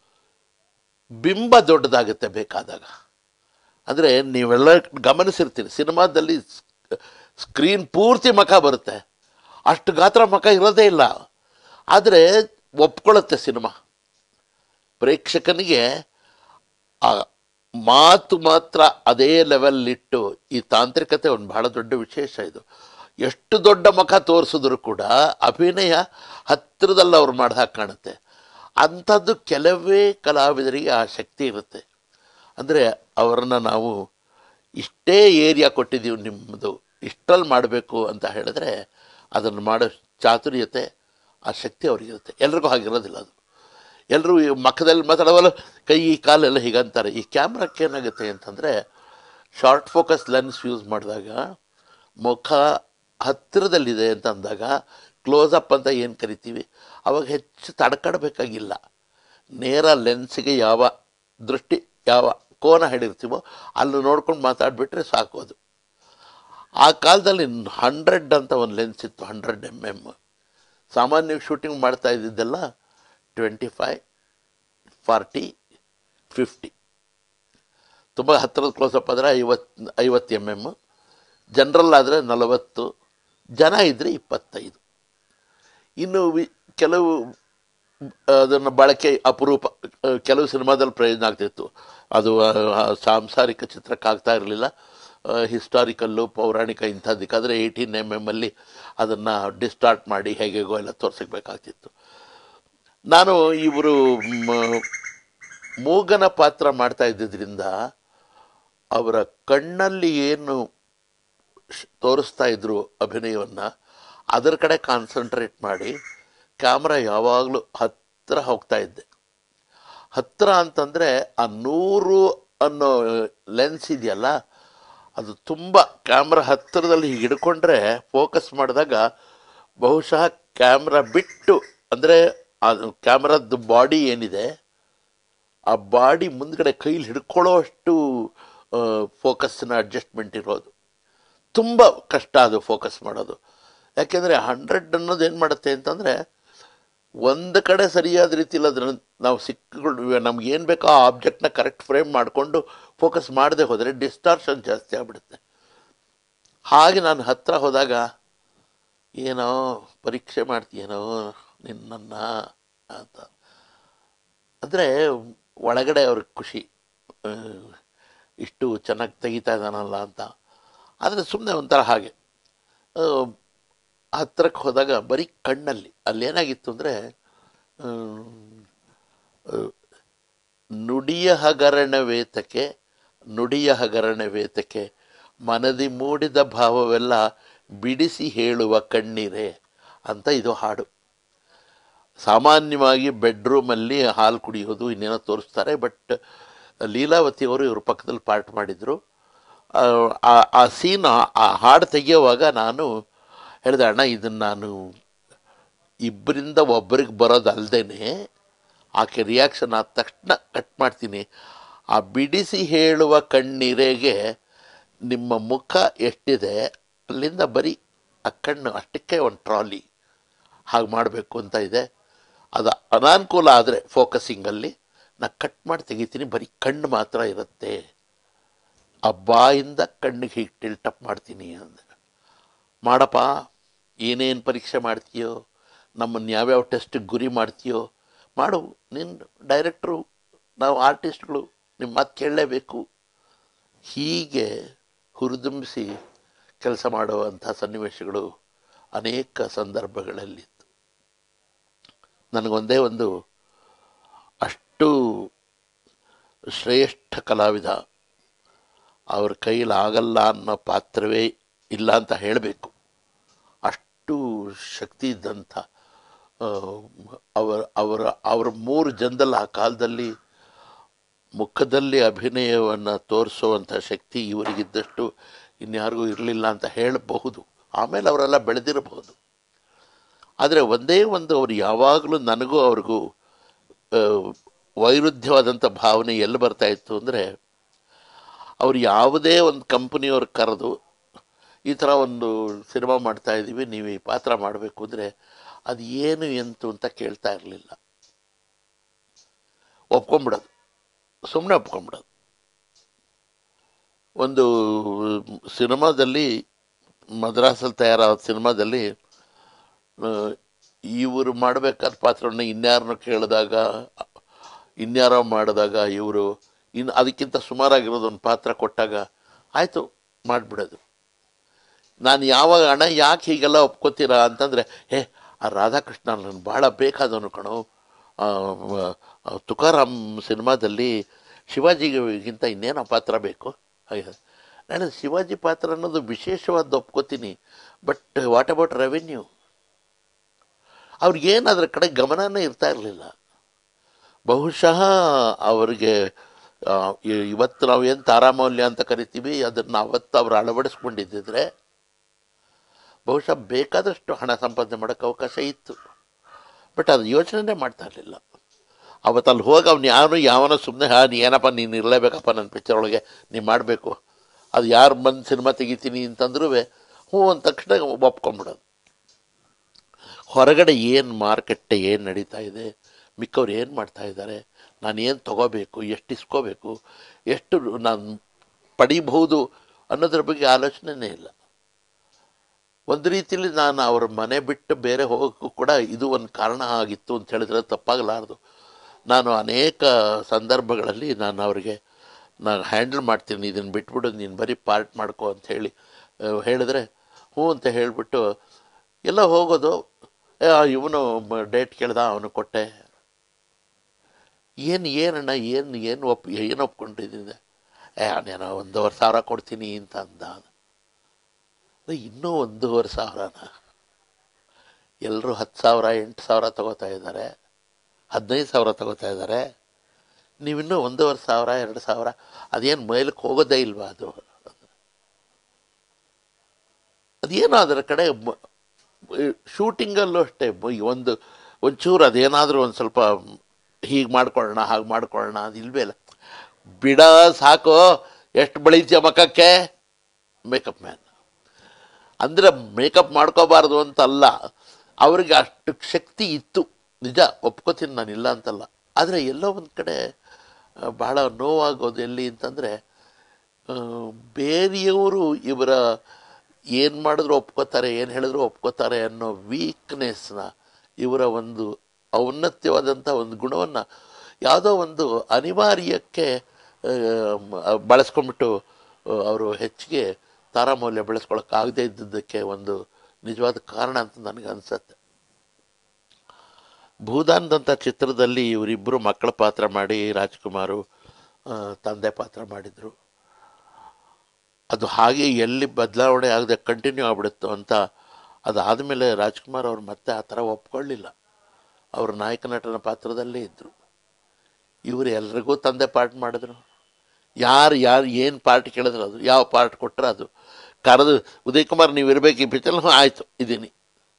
ಬಿಂಬ ದೊಡ್ಡದಾಗುತ್ತೆ ಬೇಕಾದಾಗ ಅಂದರೆ ನೀವೆಲ್ಲ ಗಮನಿಸಿರ್ತೀರಿ ಸಿನಿಮಾದಲ್ಲಿ ಸ್ಕ್ರೀನ್ ಪೂರ್ತಿ ಮಖ ಬರುತ್ತೆ ಅಷ್ಟು ಗಾತ್ರ ಮಖ ಇರೋದೇ ಇಲ್ಲ ಆದರೆ ಒಪ್ಕೊಳ್ಳುತ್ತೆ ಸಿನಿಮಾ ಪ್ರೇಕ್ಷಕನಿಗೆ ಆ ಮಾತು ಮಾತ್ರ ಅದೇ ಲೆವೆಲ್ಲಿಟ್ಟು ಈ ತಾಂತ್ರಿಕತೆ ಒಂದು ಬಹಳ ದೊಡ್ಡ ವಿಶೇಷ ಇದು ಎಷ್ಟು ದೊಡ್ಡ ಮುಖ ತೋರಿಸಿದ್ರು ಕೂಡ ಅಭಿನಯ ಹತ್ತಿರದಲ್ಲಿ ಅವ್ರು ಮಾಡಿದ ಹಾಗೆ ಕಾಣುತ್ತೆ ಅಂಥದ್ದು ಕೆಲವೇ ಕಲಾವಿದರಿಗೆ ಆ ಶಕ್ತಿ ಇರುತ್ತೆ ಅಂದರೆ ಅವರನ್ನು ನಾವು ಇಷ್ಟೇ ಏರಿಯಾ ಕೊಟ್ಟಿದ್ದೀವಿ ನಿಮ್ಮದು ಇಷ್ಟರಲ್ಲಿ ಮಾಡಬೇಕು ಅಂತ ಹೇಳಿದ್ರೆ ಅದನ್ನು ಮಾಡೋ ಚಾತುರ್ಯತೆ ಆ ಶಕ್ತಿ ಅವ್ರಿಗಿರುತ್ತೆ ಎಲ್ರಿಗೂ ಹಾಗಿರೋದಿಲ್ಲ ಅದು ಎಲ್ಲರೂ ಈ ಮಖದಲ್ಲಿ ಮಾತಾಡೋವಲ್ಲ ಕೈ ಕಾಲೆಲ್ಲ ಹೀಗಂತಾರೆ ಈ ಕ್ಯಾಮ್ರಕ್ಕೆ ಏನಾಗುತ್ತೆ ಅಂತಂದರೆ ಶಾರ್ಟ್ ಫೋಕಸ್ ಲೆನ್ಸ್ ಯೂಸ್ ಮಾಡಿದಾಗ ಮುಖ ಹತ್ತಿರದಲ್ಲಿದೆ ಅಂತ ಅಂದಾಗ ಕ್ಲೋಸ್ ಅಪ್ ಅಂತ ಏನು ಕರಿತೀವಿ ಅವಾಗ ಹೆಚ್ಚು ತಡ್ಕಡ್ಬೇಕಾಗಿಲ್ಲ ನೇರ ಲೆನ್ಸಿಗೆ ಯಾವ ದೃಷ್ಟಿ ಯಾವ ಕೋನ ಹಿಡಿರ್ತೀವೋ ಅಲ್ಲಿ ನೋಡ್ಕೊಂಡು ಮಾತಾಡಿಬಿಟ್ರೆ ಸಾಕು ಅದು ಆ ಕಾಲದಲ್ಲಿ ಹಂಡ್ರೆಡ್ ಅಂತ ಒಂದು ಲೆನ್ಸ್ ಇತ್ತು ಹಂಡ್ರೆಡ್ ಎಮ್ ಎಮ್ ಸಾಮಾನ್ಯ ಶೂಟಿಂಗ್ ಮಾಡ್ತಾ ಇದ್ದಿದ್ದೆಲ್ಲ ಟ್ವೆಂಟಿ ಫೈ ಫಾರ್ಟಿ ಫಿಫ್ಟಿ ತುಂಬ ಹತ್ತಿರದ ಕ್ಲೋಸಪ್ ಆದರೆ ಐವತ್ತು ಐವತ್ತು ಎಮ್ ಎಮ್ ಜನರಲ್ ಆದರೆ ನಲವತ್ತು ಜನ ಇದ್ದರೆ ಇಪ್ಪತ್ತೈದು ಇನ್ನು ವಿ ಕೆಲವು ಅದನ್ನು ಬಳಕೆ ಅಪರೂಪ ಆ, ಕೆಲವು ಸಿನಿಮಾದಲ್ಲಿ ಪ್ರಯೋಜನ ಆಗ್ತಿತ್ತು ಅದು ಆ, ಸಾಂಸಾರಿಕ ಚಿತ್ರಕ್ಕೆ ಆಗ್ತಾ ಇರಲಿಲ್ಲ ಹಿಸ್ಟಾರಿಕಲ್ಲು ಪೌರಾಣಿಕ ಇಂಥದ್ದಕ್ಕಾದರೆ ಏಯ್ಟೀನ್ ಎಮ್ ಎಮ್ ಅಲ್ಲಿ ಅದನ್ನು ಡಿಸ್ಟಾರ್ಟ್ ಮಾಡಿ ಹೇಗೆಗೋ ಎಲ್ಲ ತೋರಿಸಬೇಕಾಗ್ತಿತ್ತು ನಾನು ಇವರು ಮ- ಮೂಗನ ಪಾತ್ರ ಮಾಡ್ತಾ ಇದ್ದಿದ್ದರಿಂದ ಅವರ ಕಣ್ಣಲ್ಲಿ ಏನು ಶ್- ತೋರಿಸ್ತಾ ಇದ್ರು ಅಭಿನಯವನ್ನು ಅದರ ಕಡೆ ಕಾನ್ಸಂಟ್ರೇಟ್ ಮಾಡಿ ಕ್ಯಾಮ್ರಾ ಯಾವಾಗಲೂ ಹತ್ತಿರ ಹೋಗ್ತಾ ಇದ್ದೆ ಹತ್ತಿರ ಅಂತಂದರೆ ಆ ನೂರು ಅನ್ನೋ ಲೆನ್ಸ್ ಇದೆಯಲ್ಲ ಅದು ತುಂಬ ಕ್ಯಾಮ್ರಾ ಹತ್ತಿರದಲ್ಲಿ ಹೀಗೆ ಹಿಡ್ಕೊಂಡ್ರೆ ಫೋಕಸ್ ಮಾಡಿದಾಗ ಬಹುಶಃ ಕ್ಯಾಮ್ರಾ ಬಿಟ್ಟು ಅಂದರೆ ಅದು ಕ್ಯಾಮ್ರಾದ ಬಾಡಿ ಏನಿದೆ ಆ ಬಾಡಿ ಮುಂದ್ಗಡೆ ಕೈಲಿ ಹಿಡ್ಕೊಳ್ಳೋ ಅಷ್ಟು ಫೋಕಸ್ನ ಅಡ್ಜಸ್ಟ್ಮೆಂಟ್ ಇರೋದು ತುಂಬ ಕಷ್ಟ ಅದು ಫೋಕಸ್ ಮಾಡೋದು ಯಾಕೆಂದರೆ ಹಂಡ್ರೆಡ್ ಅನ್ನೋದು ಏನು ಮಾಡುತ್ತೆ ಅಂತಂದರೆ ಒಂದು ಕಡೆ ಸರಿಯಾದ ರೀತಿಯಲ್ಲಿ ಅದನ್ನು ನಾವು ಸಿಕ್ಕಗಳು ನಮ್ಗೆ ಏನು ಬೇಕೋ ಆ ಆಬ್ಜೆಕ್ಟ್ನ ಕರೆಕ್ಟ್ ಫ್ರೇಮ್ ಮಾಡಿಕೊಂಡು ಫೋಕಸ್ ಮಾಡದೆ ಹೋದರೆ ಡಿಸ್ಟಾರ್ಷನ್ ಜಾಸ್ತಿ ಆಗ್ಬಿಡುತ್ತೆ ಹಾಗೆ ನಾನು ಹತ್ತಿರ ಹೋದಾಗ ಏನೋ ಪರೀಕ್ಷೆ ಮಾಡ್ತೀಯೇನೋ ನಿನ್ನನ್ನು ಅಂತ ಅಂದರೆ ಒಳಗಡೆ ಅವ್ರಿಗೆ ಖುಷಿ ಆ, ಇಷ್ಟು ಚೆನ್ನಾಗಿ ತೆಗಿತಾ ಇದ್ದಾನಲ್ಲ ಅಂತ ಆದರೆ ಸುಮ್ಮನೆ ಒಂಥರ ಹಾಗೆ ಆ, ಹತ್ತಿರಕ್ಕೆ ಹೋದಾಗ ಬರೀ ಕಣ್ಣಲ್ಲಿ ಅಲ್ಲೇನಾಗಿತ್ತು ಅಂದರೆ ನುಡಿಯ ಹಗರಣ ವೇತಕ್ಕೆ ನುಡಿಯ ಹಗರಣ ವೇತಕ್ಕೆ ಮನದಿ ಮೂಡಿದ ಭಾವವೆಲ್ಲ ಬಿಡಿಸಿ ಹೇಳುವ ಕಣ್ಣೀರೇ ಅಂತ ಇದು ಹಾಡು ಸಾಮಾನ್ಯವಾಗಿ ಬೆಡ್ರೂಮಲ್ಲಿ ಹಾಲು ಕುಡಿಯೋದು ಇನ್ನೇನೋ ತೋರಿಸ್ತಾರೆ ಬಟ್ ಲೀಲಾವತಿ ಅವರು ಇವ್ರ ಪಕ್ಕದಲ್ಲಿ ಪಾರ್ಟ್ ಮಾಡಿದರು ಆ ಸೀನ್ ಆ ಹಾಡು ತೆಗೆಯುವಾಗ ನಾನು ಹೇಳಿದೆ ಅಣ್ಣ ಇದನ್ನು ನಾನು ಇಬ್ಬರಿಂದ ಒಬ್ಬರಿಗೆ ಬರೋದು ಅಲ್ಲದೇ ಆಕೆ ರಿಯಾಕ್ಷನ್ ಆದ ತಕ್ಷಣ ಕಟ್ ಮಾಡ್ತೀನಿ ಆ ಬಿಡಿಸಿ ಹೇಳುವ ಕಣ್ಣೀರೆಗೆ ನಿಮ್ಮ ಮುಖ ಎಷ್ಟಿದೆ ಅಲ್ಲಿಂದ ಬರೀ ಆ ಕಣ್ಣು ಅಷ್ಟಕ್ಕೆ ಒಂದು ಟ್ರಾಲಿ ಹಾಗೆ ಮಾಡಬೇಕು ಅಂತ ಇದೆ ಅದು ಅನಾನುಕೂಲ ಆದರೆ ಫೋಕಸಿಂಗಲ್ಲಿ ನಾ ಕಟ್ ಮಾಡಿ ತೆಗಿತೀನಿ ಬರೀ ಕಣ್ಣು ಮಾತ್ರ ಇರುತ್ತೆ ಆ ಬಾಯಿಂದ ಕಣ್ಣಿಗೆ ಹೀಗೆ ಟಿಲ್ಟಪ್ ಮಾಡ್ತೀನಿ ಅಂದೆ ಮಾಡಪ್ಪ ಏನೇನು ಪರೀಕ್ಷೆ ಮಾಡ್ತೀಯೋ ನಮ್ಮನ್ನು ಯಾವ್ಯಾವ ಟೆಸ್ಟಿಗೆ ಗುರಿ ಮಾಡ್ತೀಯೋ ಮಾಡು ನಿನ್ನ ಡೈರೆಕ್ಟ್ರು ನಾವು ಆರ್ಟಿಸ್ಟ್ಗಳು ನಿಮ್ಮ ಮಾತು ಕೇಳಲೇಬೇಕು ಹೀಗೆ ಹುರಿದುಂಬಿಸಿ ಕೆಲಸ ಮಾಡುವಂಥ ಸನ್ನಿವೇಶಗಳು ಅನೇಕ ಸಂದರ್ಭಗಳಲ್ಲಿತ್ತು ನನಗೊಂದೇ ಒಂದು ಅಷ್ಟು ಶ್ರೇಷ್ಠ ಕಲಾವಿದ ಅವ್ರ ಕೈಲಾಗಲ್ಲ ಅನ್ನೋ ಪಾತ್ರವೇ ಇಲ್ಲ ಅಂತ ಹೇಳಬೇಕು ಅಷ್ಟು ಶಕ್ತಿ ಇದ್ದಂಥ ಆ, ಅವರ ಅವರ ಅವರ ಮೂರು ಜನದಲ್ಲಿ ಆ ಕಾಲದಲ್ಲಿ ಮುಖದಲ್ಲಿ ಅಭಿನಯವನ್ನು ತೋರಿಸುವಂಥ ಶಕ್ತಿ ಇವರಿಗಿದ್ದಷ್ಟು ಇನ್ಯಾರಿಗೂ ಇರಲಿಲ್ಲ ಅಂತ ಹೇಳಬಹುದು ಆಮೇಲೆ ಅವರೆಲ್ಲ ಬೆಳೆದಿರಬಹುದು ಆದರೆ ಒಂದೇ ಒಂದು ಅವ್ರು ಯಾವಾಗಲೂ ನನಗೂ ಅವ್ರಿಗೂ ಆ, ವೈರುಧ್ಯವಾದಂಥ ಭಾವನೆ ಎಲ್ಲಿ ಬರ್ತಾ ಇತ್ತು ಅಂದರೆ ಅವ್ರು ಯಾವುದೇ ಒಂದು ಕಂಪನಿಯವ್ರು ಕರೆದು ಈ ಥರ ಒಂದು ಸಿನಿಮಾ ಮಾಡ್ತಾ ಇದ್ದೀವಿ ನೀವು ಈ ಪಾತ್ರ ಮಾಡಬೇಕು ಅಂದರೆ ಅದು ಏನು ಎಂತು ಅಂತ ಕೇಳ್ತಾ ಇರಲಿಲ್ಲ ಒಪ್ಕೊಂಬಿಡೋದು ಸುಮ್ಮನೆ ಒಪ್ಕೊಂಬಿಡೋದು ಒಂದು ಸಿನಿಮಾದಲ್ಲಿ ಮದ್ರಾಸಲ್ಲಿ ತಯಾರಾದ ಸಿನಿಮಾದಲ್ಲಿ ಆ, ಇವರು ಮಾಡಬೇಕಾದ ಪಾತ್ರವನ್ನು ಇನ್ಯಾರನ್ನು ಕೇಳಿದಾಗ ಇನ್ಯಾರೋ ಮಾಡಿದಾಗ ಇವರು ಇನ್ನು ಅದಕ್ಕಿಂತ ಸುಮಾರಾಗಿರೋದು ಒಂದು ಪಾತ್ರ ಕೊಟ್ಟಾಗ ಆಯಿತು ಮಾಡಿಬಿಡೋದು ನಾನು ಯಾವಾಗ ಅಣ್ಣ ಯಾಕೆ ಹೀಗೆಲ್ಲ ಒಪ್ಕೋತೀರಾ ಅಂತಂದರೆ ಹೇ ಆ ರಾಧಾಕೃಷ್ಣ ನನಗೆ ಭಾಳ ಬೇಕಾದವನು ಕಣೋ ಆ, ಆ, ತುಕಾರಾಮ್ ಸಿನಿಮಾದಲ್ಲಿ ಶಿವಾಜಿಗಿಂತ ಇನ್ನೇನೋ ಪಾತ್ರ ಬೇಕು ಹಾಗೆ ನಾನು ಶಿವಾಜಿ ಪಾತ್ರ ಅನ್ನೋದು ವಿಶೇಷವಾದ ಒಪ್ಕೋತೀನಿ ಬಟ್ ವಾಟ್ ಅಬೌಟ್ ರೆವೆನ್ಯೂ ಅವ್ರಿಗೇನು ಅದ್ರ ಕಡೆ ಗಮನನೇ ಇರ್ತಾ ಇರಲಿಲ್ಲ ಬಹುಶಃ ಅವರಿಗೆ ಆ, ಇ- ಇವತ್ತು ನಾವು ಏನು ತಾರಾಮೌಲ್ಯ ಅಂತ ಕರಿತೀವಿ ಅದನ್ನು ಅವತ್ತು ಅವರು ಅಳವಡಿಸ್ಕೊಂಡಿದ್ದಿದ್ರೆ ಬಹುಶಃ ಬೇಕಾದಷ್ಟು ಹಣ ಸಂಪಾದನೆ ಮಾಡೋಕ್ಕೆ ಅವಕಾಶ ಇತ್ತು ಬಟ್ ಅದು ಯೋಚನೆ ಮಾಡ್ತಾ ಇರಲಿಲ್ಲ ಅವತ್ತು ಅಲ್ಲಿ ಹೋಗಿ ಅವ್ನು ಯಾರು ಯಾವನೋ ಸುಮ್ಮನೆ ಹಾ ನೀ ಏನಪ್ಪ ನೀನು ಇರಲೇಬೇಕಪ್ಪ ನನ್ನ ಪಿಕ್ಚರ್ ಒಳಗೆ ನೀನು ಮಾಡಬೇಕು ಅದು ಯಾರು ಬಂದು ಸಿನಿಮಾ ತೆಗಿತೀನಿ ಅಂತಂದ್ರೂ ಹ್ಞೂ ಅಂದ ತಕ್ಷಣ ಒಪ್ಕೊಂಬಿಡೋದು ಹೊರಗಡೆ ಏನು ಮಾರ್ಕೆಟ್ಟೆ ಏನು ನಡೀತಾ ಇದೆ ಮಿಕ್ಕವ್ರು ಏನು ಮಾಡ್ತಾ ಇದ್ದಾರೆ ನಾನು ಏನು ತಗೋಬೇಕು ಎಷ್ಟು ಇಸ್ಕೋಬೇಕು ಎಷ್ಟು ನಾನು ಪಡಿಬಹುದು ಅನ್ನೋದ್ರ ಬಗ್ಗೆ ಆಲೋಚನೆನೇ ಇಲ್ಲ ಒಂದು ರೀತಿಯಲ್ಲಿ ನಾನು ಅವ್ರ ಮನೆ ಬಿಟ್ಟು ಬೇರೆ ಹೋಗೋಕ್ಕೂ ಕೂಡ ಇದು ಒಂದು ಕಾರಣ ಆಗಿತ್ತು ಅಂತ ಹೇಳಿದ್ರೆ ತಪ್ಪಾಗಲಾರದು ನಾನು ಅನೇಕ ಸಂದರ್ಭಗಳಲ್ಲಿ ನಾನು ಅವರಿಗೆ ನಾನು ಹ್ಯಾಂಡಲ್ ಮಾಡ್ತೀನಿ ಇದನ್ನು ಬಿಟ್ಬಿಡು ನೀನು ಬರೀ ಪಾರ್ಟ್ ಮಾಡ್ಕೋ ಅಂತ ಹೇಳಿ ಆ, ಹೇಳಿದ್ರೆ ಹ್ಞೂ ಅಂತ ಹೇಳಿಬಿಟ್ಟು ಎಲ್ಲ ಹೋಗೋದು ಇವನು ಡೇಟ್ ಕೇಳ್ದ ಅವನು ಕೊಟ್ಟೆ ಏನು ಏನಣ್ಣ ಏನು ಏನು ಒಪ್ ಏನು ಒಪ್ಕೊಂಡಿದ್ದೀನಿ ಏ ನಾನು ಒಂದೂವರೆ ಸಾವಿರ ಕೊಡ್ತೀನಿ ಅಂತ ಅಂದ ಅದೇ ಇನ್ನೂ ಒಂದೂವರೆ ಸಾವಿರನ ಎಲ್ಲರೂ ಹತ್ತು ಸಾವಿರ ಎಂಟು ಸಾವಿರ ತಗೋತಾ ಇದ್ದಾರೆ ಹದಿನೈದು ಸಾವಿರ ತಗೋತಾ ಇದ್ದಾರೆ ನೀವಿನ್ನೂ ಒಂದೂವರೆ ಸಾವಿರ ಎರಡು ಸಾವಿರ ಅದೇನು ಮೇಲಕ್ಕೆ ಹೋಗೋದೇ ಇಲ್ವಾ ಅದು ಅದೇನೋ ಅದರ ಕಡೆ ಶೂಟಿಂಗಲ್ಲೂ ಅಷ್ಟೇ ಮ- ಈ ಒಂದು ಒಂಚೂರು ಅದೇನಾದರೂ ಒಂದು ಸ್ವಲ್ಪ ಹೀಗೆ ಮಾಡ್ಕೊಳ್ಳೋಣ ಹಾಗೆ ಮಾಡ್ಕೊಳ್ಳೋಣ ಅದು ಇಲ್ವೇ ಇಲ್ಲ ಬಿಡ ಸಾಕು ಎಷ್ಟು ಬೆಳೀತೀಯ ಮಖಕ್ಕೆ ಮೇಕಪ್ ಮ್ಯಾನ್ ಅಂದರೆ ಮೇಕಪ್ ಮಾಡ್ಕೋಬಾರ್ದು ಅಂತಲ್ಲ ಅವ್ರಿಗೆ ಅಷ್ಟು ಶಕ್ತಿ ಇತ್ತು ನಿಜ ಒಪ್ಕೋತೀನಿ ನಾನು ಇಲ್ಲ ಅಂತಲ್ಲ ಆದರೆ ಎಲ್ಲೋ ಒಂದು ಕಡೆ ಆ, ಬಹಳ ನೋವಾಗೋದು ಎಲ್ಲಿ ಅಂತಂದರೆ ಬೇರೆಯವರು ಇವರ ಏನು ಮಾಡಿದ್ರು ಒಪ್ಕೋತಾರೆ ಏನು ಹೇಳಿದ್ರು ಒಪ್ಕೋತಾರೆ ಅನ್ನೋ ವೀಕ್ನೆಸ್ನ ಇವರ ಒಂದು ಔನ್ನತ್ಯವಾದಂಥ ಒಂದು ಗುಣವನ್ನು ಯಾವುದೋ ಒಂದು ಅನಿವಾರ್ಯಕ್ಕೆ ಆ, ಮ- ಬಳಸ್ಕೊಂಡ್ಬಿಟ್ಟು ಅವರು ಹೆಚ್ಚಿಗೆ ತಾರಮೌಲ್ಯ ಬೆಳೆಸ್ಕೊಳಕ್ಕಾಗದೇ ಇದ್ದಿದ್ದಕ್ಕೆ ಒಂದು ನಿಜವಾದ ಕಾರಣ ಅಂತ ನನಗೆ ಅನಿಸತ್ತೆ ಭೂದಾನದಂಥ ಚಿತ್ರದಲ್ಲಿ ಇವರಿಬ್ಬರು ಮಕ್ಕಳ ಪಾತ್ರ ಮಾಡಿ ರಾಜ್ಕುಮಾರು ಆ, ತಂದೆ ಪಾತ್ರ ಮಾಡಿದರು ಅದು ಹಾಗೆ ಎಲ್ಲಿ ಬದಲಾವಣೆ ಆಗದೆ ಕಂಟಿನ್ಯೂ ಆಗ್ಬಿಡುತ್ತೋ ಅಂತ ಅದಾದಮೇಲೆ ರಾಜ್ಕುಮಾರ್ ಅವ್ರು ಮತ್ತೆ ಆ ಥರ ಒಪ್ಕೊಳ್ಳಿಲ್ಲ ಅವರು ನಾಯಕ ನಟನ ಪಾತ್ರದಲ್ಲೇ ಇದ್ದರು ಇವರು ಎಲ್ರಿಗೂ ತಂದೆ ಪಾರ್ಟ್ ಮಾಡಿದ್ರು ಯಾರು ಯಾರು ಏನು ಪಾರ್ಟ್ ಕೇಳಿದ್ರು ಅದು ಯಾವ ಪಾರ್ಟ್ ಕೊಟ್ಟರೆ ಅದು ಕರೆದು ಉದಯ್ ಕುಮಾರ್ ನೀವು ಇರಬೇಕು ಈ ಪಿಕ್ಚರ್ ಹ್ಞೂ ಆಯಿತು ಇದ್ದೀನಿ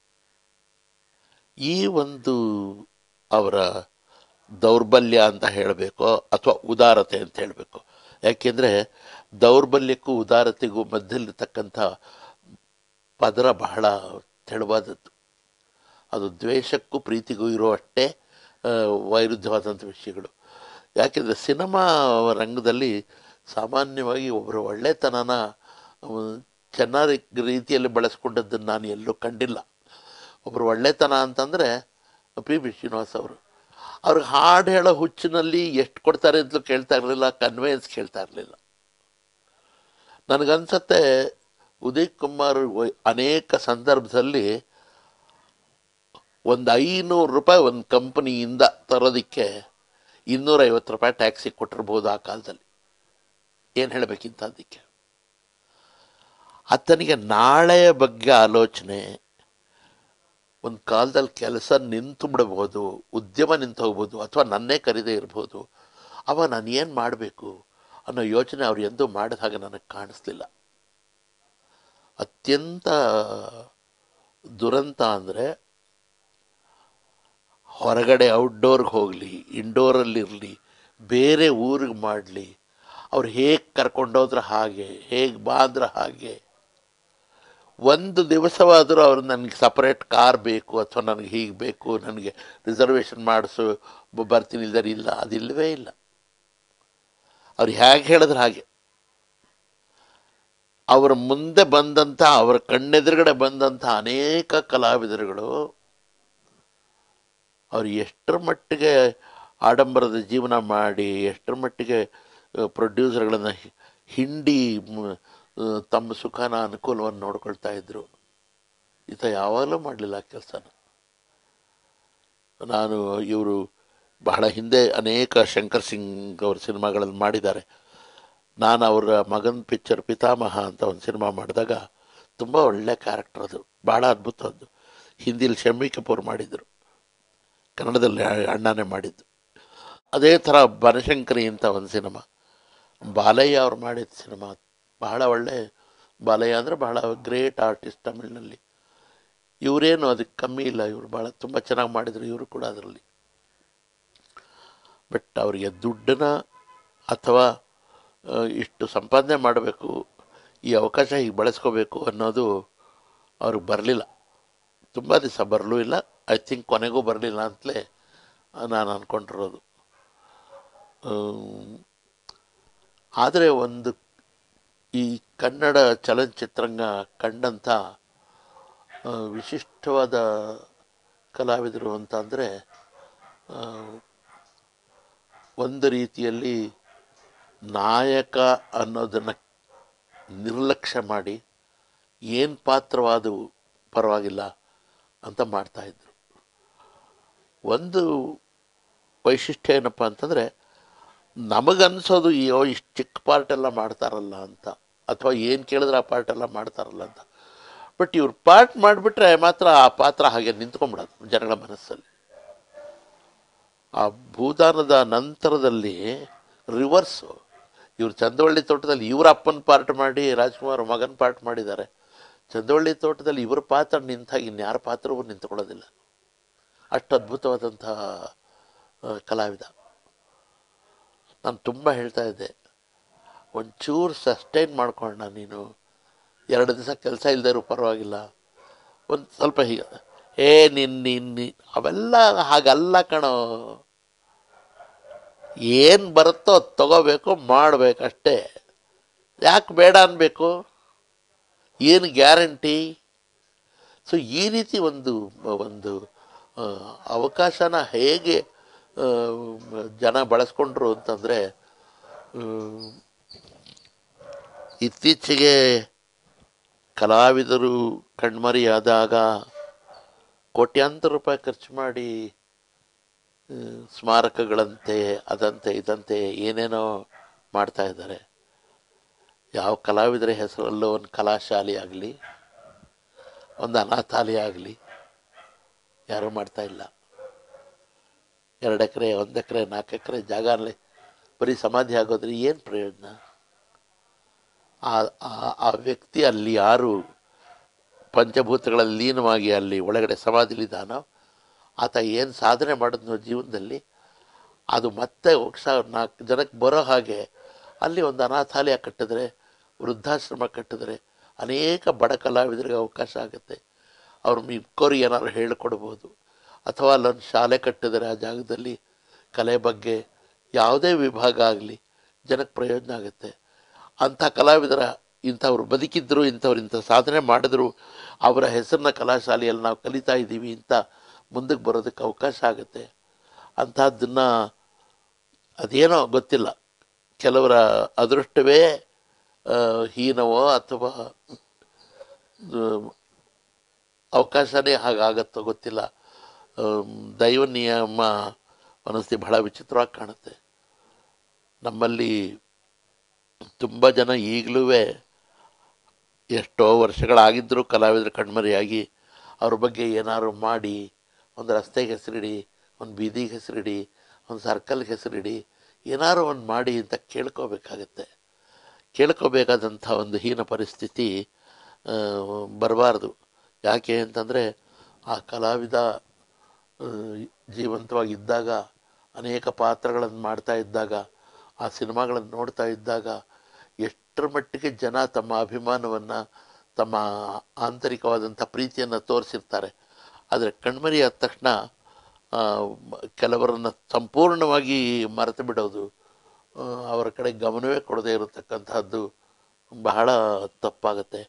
ಈ ಒಂದು ಅವರ ದೌರ್ಬಲ್ಯ ಅಂತ ಹೇಳಬೇಕೋ ಅಥವಾ ಉದಾರತೆ ಅಂತ ಹೇಳಬೇಕು ಯಾಕೆಂದರೆ ದೌರ್ಬಲ್ಯಕ್ಕೂ ಉದಾರತೆಗೂ ಮಧ್ಯದಲ್ಲಿರ್ತಕ್ಕಂಥ ಪದರ ಬಹಳ ತೆಳುವಾದದ್ದು ಅದು ದ್ವೇಷಕ್ಕೂ ಪ್ರೀತಿಗೂ ಇರೋ ಅಷ್ಟೇ ಆ, ವೈರುಧ್ಯವಾದಂಥ ವಿಷಯಗಳು ಯಾಕೆಂದರೆ ಸಿನಿಮಾ ರಂಗದಲ್ಲಿ ಸಾಮಾನ್ಯವಾಗಿ ಒಬ್ಬರು ಒಳ್ಳೆತನನ ಆ, ಚೆನ್ನಾಗಿ ರೀತಿಯಲ್ಲಿ ಬಳಸ್ಕೊಂಡದ್ದನ್ನು ನಾನು ಎಲ್ಲೂ ಕಂಡಿಲ್ಲ ಒಬ್ಬರು ಒಳ್ಳೆತನ ಅಂತಂದರೆ ಪಿ ಬಿ ಶ್ರೀನಿವಾಸ್ ಅವರು ಅವ್ರಿಗೆ ಹಾಡು ಹೇಳೋ ಹುಚ್ಚಿನಲ್ಲಿ ಎಷ್ಟು ಕೊಡ್ತಾರೆ ಅಂತಲೂ ಕೇಳ್ತಾ ಇರಲಿಲ್ಲ ಕನ್ವೇನ್ಸ್ ಕೇಳ್ತಾ ಇರಲಿಲ್ಲ ನನಗನ್ಸತ್ತೆ ಉದಯ್ ಕುಮಾರ್ ವೈ- ಅನೇಕ ಸಂದರ್ಭದಲ್ಲಿ ಒಂದು ಐನೂರು ರೂಪಾಯಿ ಒಂದು ಕಂಪನಿಯಿಂದ ತರೋದಕ್ಕೆ ಇನ್ನೂರೈವತ್ತು ರೂಪಾಯಿ ಟ್ಯಾಕ್ಸಿ ಕೊಟ್ಟಿರ್ಬೋದು ಆ ಕಾಲದಲ್ಲಿ ಏನು ಹೇಳಬೇಕಿಂತ ಅದಕ್ಕೆ ಆತನಿಗೆ ನಾಳೆಯ ಬಗ್ಗೆ ಆಲೋಚನೆ ಒಂದು ಕಾಲದಲ್ಲಿ ಕೆಲಸ ನಿಂತು ಬಿಡ್ಬೋದು ಉದ್ಯಮ ನಿಂತು ಹೋಗ್ಬೋದು ಅಥವಾ ನನ್ನೇ ಕರೀದೇ ಇರ್ಬೋದು ಅವ ನಾನು ಏನು ಮಾಡಬೇಕು ಅನ್ನೋ ಯೋಚನೆ ಅವ್ರು ಎಂದೂ ಮಾಡಿದ ಹಾಗೆ ನನಗೆ ಕಾಣಿಸ್ಲಿಲ್ಲ ಅತ್ಯಂತ ದುರಂತ ಅಂದರೆ ಹೊರಗಡೆ ಔಟ್ಡೋರ್ಗೆ ಹೋಗಲಿ ಇಂಡೋರಲ್ಲಿರಲಿ ಬೇರೆ ಊರಿಗೆ ಮಾಡಲಿ ಅವ್ರು ಹೇಗೆ ಕರ್ಕೊಂಡೋದ್ರೆ ಹಾಗೆ ಹೇಗೆ ಬಾ ಅಂದ್ರೆ ಹಾಗೆ ಒಂದು ದಿವಸವಾದರೂ ಅವ್ರು ನನಗೆ ಸಪ್ರೇಟ್ ಕಾರ್ ಬೇಕು ಅಥವಾ ನನಗೆ ಹೀಗೆ ಬೇಕು ನನಗೆ ರಿಸರ್ವೇಷನ್ ಮಾಡಿಸು ಬ- ಬರ್ತೀನಿ ಇಲ್ದರೆ ಇಲ್ಲ ಅದಿಲ್ಲವೇ ಇಲ್ಲ ಅವ್ರು ಹೇಗೆ ಹೇಳಿದ್ರೆ ಹಾಗೆ ಅವರ ಮುಂದೆ ಬಂದಂಥ ಅವರ ಕಣ್ಣೆದುರುಗಡೆ ಬಂದಂಥ ಅನೇಕ ಕಲಾವಿದರುಗಳು ಅವ್ರು ಎಷ್ಟರ ಮಟ್ಟಿಗೆ ಆಡಂಬರದ ಜೀವನ ಮಾಡಿ ಎಷ್ಟರ ಮಟ್ಟಿಗೆ ಪ್ರೊಡ್ಯೂಸರ್ಗಳನ್ನು ಹಿಂಡಿ ಮ್, ಆ, ತಮ್ಮ ಸುಖನ ಅನುಕೂಲವನ್ನು ನೋಡ್ಕೊಳ್ತಾ ಇದ್ರು ಈತ ಯಾವಾಗಲೂ ಮಾಡಲಿಲ್ಲ ಕೆಲಸನ ನಾನು ಇವರು ಬಹಳ ಹಿಂದೆ ಅನೇಕ ಶಂಕರ್ ಸಿಂಗ್ ಅವ್ರ ಸಿನಿಮಾಗಳಲ್ಲಿ ಮಾಡಿದ್ದಾರೆ ನಾನು ಅವರ ಮಗನ ಪಿಕ್ಚರ್ ಪಿತಾಮಹ ಅಂತ ಒಂದು ಸಿನಿಮಾ ಮಾಡಿದಾಗ ತುಂಬ ಒಳ್ಳೆ ಕ್ಯಾರೆಕ್ಟರ್ ಅದು ಭಾಳ ಅದ್ಭುತವಾದ್ದು ಹಿಂದಿಲಿ ಶಮ್ಮಿ ಕಪೂರ್ ಮಾಡಿದರು ಕನ್ನಡದಲ್ಲಿ ಅಣ್ಣನೇ ಮಾಡಿದ್ದು ಅದೇ ಥರ ಬನಶಂಕರಿ ಅಂತ ಒಂದು ಸಿನಿಮಾ ಬಾಲಯ್ಯ ಅವ್ರು ಮಾಡಿದ ಸಿನಿಮಾ ಬಹಳ ಒಳ್ಳೆ ಬಾಲಯ್ಯ ಅಂದರೆ ಬಹಳ ಗ್ರೇಟ್ ಆರ್ಟಿಸ್ಟ್ ತಮಿಳಿನಲ್ಲಿ ಇವರೇನು ಅದಕ್ಕೆ ಕಮ್ಮಿ ಇಲ್ಲ ಇವರು ಭಾಳ ತುಂಬ ಚೆನ್ನಾಗಿ ಮಾಡಿದರು ಇವರು ಕೂಡ ಅದರಲ್ಲಿ ಬಟ್ ಅವರಿಗೆ ದುಡ್ಡನ್ನ ಅಥವಾ ಆ, ಇಷ್ಟು ಸಂಪಾದನೆ ಮಾಡಬೇಕು ಈ ಅವಕಾಶ ಹೀಗೆ ಬಳಸ್ಕೋಬೇಕು ಅನ್ನೋದು ಅವ್ರಿಗೆ ಬರಲಿಲ್ಲ ತುಂಬ ದಿವಸ ಬರಲೂ ಇಲ್ಲ ಐ ಥಿಂಕ್ ಕೊನೆಗೂ ಬರಲಿಲ್ಲ ಅಂತಲೇ ನಾನು ಅಂದ್ಕೊಂಡಿರೋದು ಆದರೆ ಒಂದು ಈ ಕನ್ನಡ ಚಲನಚಿತ್ರಂಗ ಕಂಡಂಥ ಆ, ವಿಶಿಷ್ಟವಾದ ಕಲಾವಿದರು ಅಂತ ಅಂದರೆ ಒಂದು ರೀತಿಯಲ್ಲಿ ನಾಯಕ ಅನ್ನೋದನ್ನು ನಿರ್ಲಕ್ಷ್ಯ ಮಾಡಿ ಏನು ಪಾತ್ರವಾದವು ಪರವಾಗಿಲ್ಲ ಅಂತ ಮಾಡ್ತಾಯಿದ್ರು ಒಂದು ವೈಶಿಷ್ಟ್ಯ ಏನಪ್ಪ ಅಂತಂದರೆ ನಮಗನ್ಸೋದು ಅಯ್ಯೋ ಇಷ್ಟು ಚಿಕ್ಕ ಪಾರ್ಟ್ ಎಲ್ಲ ಮಾಡ್ತಾರಲ್ಲ ಅಂತ ಅಥವಾ ಏನು ಕೇಳಿದ್ರೆ ಆ ಪಾರ್ಟ್ ಎಲ್ಲ ಮಾಡ್ತಾರಲ್ಲ ಅಂತ ಬಟ್ ಇವ್ರು ಪಾಠ ಮಾಡಿಬಿಟ್ರೆ ಮಾತ್ರ ಆ ಪಾತ್ರ ಹಾಗೆ ನಿಂತ್ಕೊಂಡ್ಬಿಡೋದು ಜನಗಳ ಮನಸ್ಸಲ್ಲಿ ಆ ಭೂದಾನದ ನಂತರದಲ್ಲಿ ರಿವರ್ಸು ಇವ್ರು ಚಂದವಳ್ಳಿ ತೋಟದಲ್ಲಿ ಇವರ ಅಪ್ಪನ ಪಾರ್ಟ್ ಮಾಡಿ ರಾಜ್ಕುಮಾರ್ ಮಗನ ಪಾರ್ಟ್ ಮಾಡಿದ್ದಾರೆ ಚಂದವಳ್ಳಿ ತೋಟದಲ್ಲಿ ಇವ್ರ ಪಾತ್ರ ನಿಂತಾಗ ಇನ್ಯಾರ ಪಾತ್ರವೂ ನಿಂತ್ಕೊಳ್ಳೋದಿಲ್ಲ ಅಷ್ಟು ಅದ್ಭುತವಾದಂಥ ಆ, ಕಲಾವಿದ ನಾನು ತುಂಬ ಹೇಳ್ತಾ ಇದ್ದೆ ಒಂಚೂರು ಸಸ್ಟೈನ್ ಮಾಡ್ಕೊಂಡ ನೀನು ಎರಡು ದಿವಸ ಕೆಲಸ ಇಲ್ಲದೆ ಇರೋ ಪರವಾಗಿಲ್ಲ ಒಂದು ಸ್ವಲ್ಪ ಹೀಗೆ ಏ ನಿನ್ನ ನಿನ್ನ ಅವೆಲ್ಲ ಹಾಗಲ್ಲ ಕಣೋ ಏನು ಬರುತ್ತೋ ಅದು ತಗೋಬೇಕು ಮಾಡಬೇಕಷ್ಟೇ ಯಾಕೆ ಬೇಡ ಅನ್ಬೇಕು ಏನು ಗ್ಯಾರಂಟಿ ಸೊ ಈ ರೀತಿ ಒಂದು ಒಂದು ಆ, ಅವಕಾಶನ ಹೇಗೆ ಆ, ಜನ ಬಳಸ್ಕೊಂಡ್ರು ಅಂತಂದರೆ ಇತ್ತೀಚೆಗೆ ಕಲಾವಿದರು ಕಣ್ಮರಿಯಾದಾಗ ಕೋಟ್ಯಾಂತರ ರೂಪಾಯಿ ಖರ್ಚು ಮಾಡಿ ಆ, ಸ್ಮಾರಕಗಳಂತೆ ಅದಂತೆ ಇದಂತೆ ಏನೇನೋ ಮಾಡ್ತಾ ಇದ್ದಾರೆ ಯಾವ ಕಲಾವಿದರ ಹೆಸರಲ್ಲೂ ಒಂದು ಕಲಾಶಾಲೆ ಆಗಲಿ ಒಂದು ಅನಾಥಾಲಯ ಆಗಲಿ ಯಾರೂ ಮಾಡ್ತಾ ಇಲ್ಲ ಎರಡು ಎಕರೆ ಒಂದು ಎಕರೆ ನಾಲ್ಕು ಎಕರೆ ಜಾಗ ಅಲ್ಲಿ ಬರೀ ಸಮಾಧಿ ಆಗೋದ್ರೆ ಏನು ಪ್ರಯೋಜನ ಆ ಆ- ಆ ವ್ಯಕ್ತಿ ಅಲ್ಲಿ ಯಾರು ಪಂಚಭೂತಗಳಲ್ಲಿ ಲೀನವಾಗಿ ಅಲ್ಲಿ ಒಳಗಡೆ ಸಮಾಧಿಲಿದ್ದಾನೋ ಆತ ಏನು ಸಾಧನೆ ಮಾಡಿದ್ನೋ ಜೀವನದಲ್ಲಿ ಅದು ಮತ್ತೆ ವೃಕ್ಷ ನಾಲ್ಕು ಜನಕ್ಕೆ ಬರೋ ಹಾಗೆ ಅಲ್ಲಿ ಒಂದು ಅನಾಥಾಲಯ ಕಟ್ಟಿದ್ರೆ ವೃದ್ಧಾಶ್ರಮ ಕಟ್ಟಿದ್ರೆ ಅನೇಕ ಬಡ ಕಲಾವಿದರಿಗೆ ಅವಕಾಶ ಆಗುತ್ತೆ ಅವ್ರ ಮಿಕ್ಕೋರಿಗೆ ಏನಾದ್ರು ಹೇಳಿಕೊಡ್ಬೋದು ಅಥವಾ ಅಲ್ಲೊಂದು ಶಾಲೆ ಕಟ್ಟಿದರೆ ಆ ಜಾಗದಲ್ಲಿ ಕಲೆ ಬಗ್ಗೆ ಯಾವುದೇ ವಿಭಾಗ ಆಗಲಿ ಜನಕ್ಕೆ ಪ್ರಯೋಜನ ಆಗುತ್ತೆ ಅಂಥ ಕಲಾವಿದರ ಇಂಥವ್ರು ಬದುಕಿದ್ರು ಇಂಥವ್ರು ಇಂಥ ಸಾಧನೆ ಮಾಡಿದ್ರು ಅವರ ಹೆಸರನ್ನ ಕಲಾಶಾಲೆಯಲ್ಲಿ ನಾವು ಕಲಿತಾ ಇದ್ದೀವಿ ಅಂತ ಮುಂದಕ್ಕೆ ಬರೋದಕ್ಕೆ ಅವಕಾಶ ಆಗುತ್ತೆ ಅಂಥದ್ದನ್ನು ಅದೇನೋ ಗೊತ್ತಿಲ್ಲ ಕೆಲವರ ಅದೃಷ್ಟವೇ ಆ, ಹೀನವೋ ಅಥವಾ ಆ, ಅವಕಾಶನೇ ಹಾಗಾಗತ್ತೋ ಗೊತ್ತಿಲ್ಲ ಆಮ್, ದೈವ ನಿಯಮ ಮನಸ್ಥಿತಿ ಬಹಳ ವಿಚಿತ್ರವಾಗಿ ಕಾಣುತ್ತೆ ನಮ್ಮಲ್ಲಿ ತುಂಬ ಜನ ಈಗಲೂ ಎಷ್ಟೋ ವರ್ಷಗಳಾಗಿದ್ದರೂ ಕಲಾವಿದರು ಕಣ್ಮರೆಯಾಗಿ ಅವ್ರ ಬಗ್ಗೆ ಏನಾದ್ರು ಮಾಡಿ ಒಂದು ರಸ್ತೆಗೆ ಹೆಸರಿಡಿ ಒಂದು ಬೀದಿಗೆ ಹೆಸರಿಡಿ ಒಂದು ಸರ್ಕಲ್ಗೆ ಹೆಸರಿಡಿ ಏನಾದ್ರು ಒಂದು ಮಾಡಿ ಅಂತ ಕೇಳ್ಕೋಬೇಕಾಗತ್ತೆ ಕೇಳ್ಕೋಬೇಕಾದಂಥ ಒಂದು ಹೀನ ಪರಿಸ್ಥಿತಿ ಬರಬಾರ್ದು ಯಾಕೆ ಅಂತಂದರೆ ಆ ಕಲಾವಿದ ಆ, ಜೀವಂತವಾಗಿದ್ದಾಗ ಅನೇಕ ಪಾತ್ರಗಳನ್ನು ಮಾಡ್ತಾ ಇದ್ದಾಗ ಆ ಸಿನಿಮಾಗಳನ್ನು ನೋಡ್ತಾ ಇದ್ದಾಗ ಎಷ್ಟರ ಮಟ್ಟಿಗೆ ಜನ ತಮ್ಮ ಅಭಿಮಾನವನ್ನು ತಮ್ಮ ಆಂತರಿಕವಾದಂಥ ಪ್ರೀತಿಯನ್ನು ತೋರಿಸಿರ್ತಾರೆ ಆದರೆ ಕಣ್ಮರಿ ಆದ ತಕ್ಷಣ ಆ, ಮ- ಕೆಲವರನ್ನು ಸಂಪೂರ್ಣವಾಗಿ ಮರೆತು ಬಿಡೋದು ಆ, ಅವರ ಕಡೆ ಗಮನವೇ ಕೊಡದೇ ಇರತಕ್ಕಂತಹದ್ದು ಬಹಳ ತಪ್ಪಾಗತ್ತೆ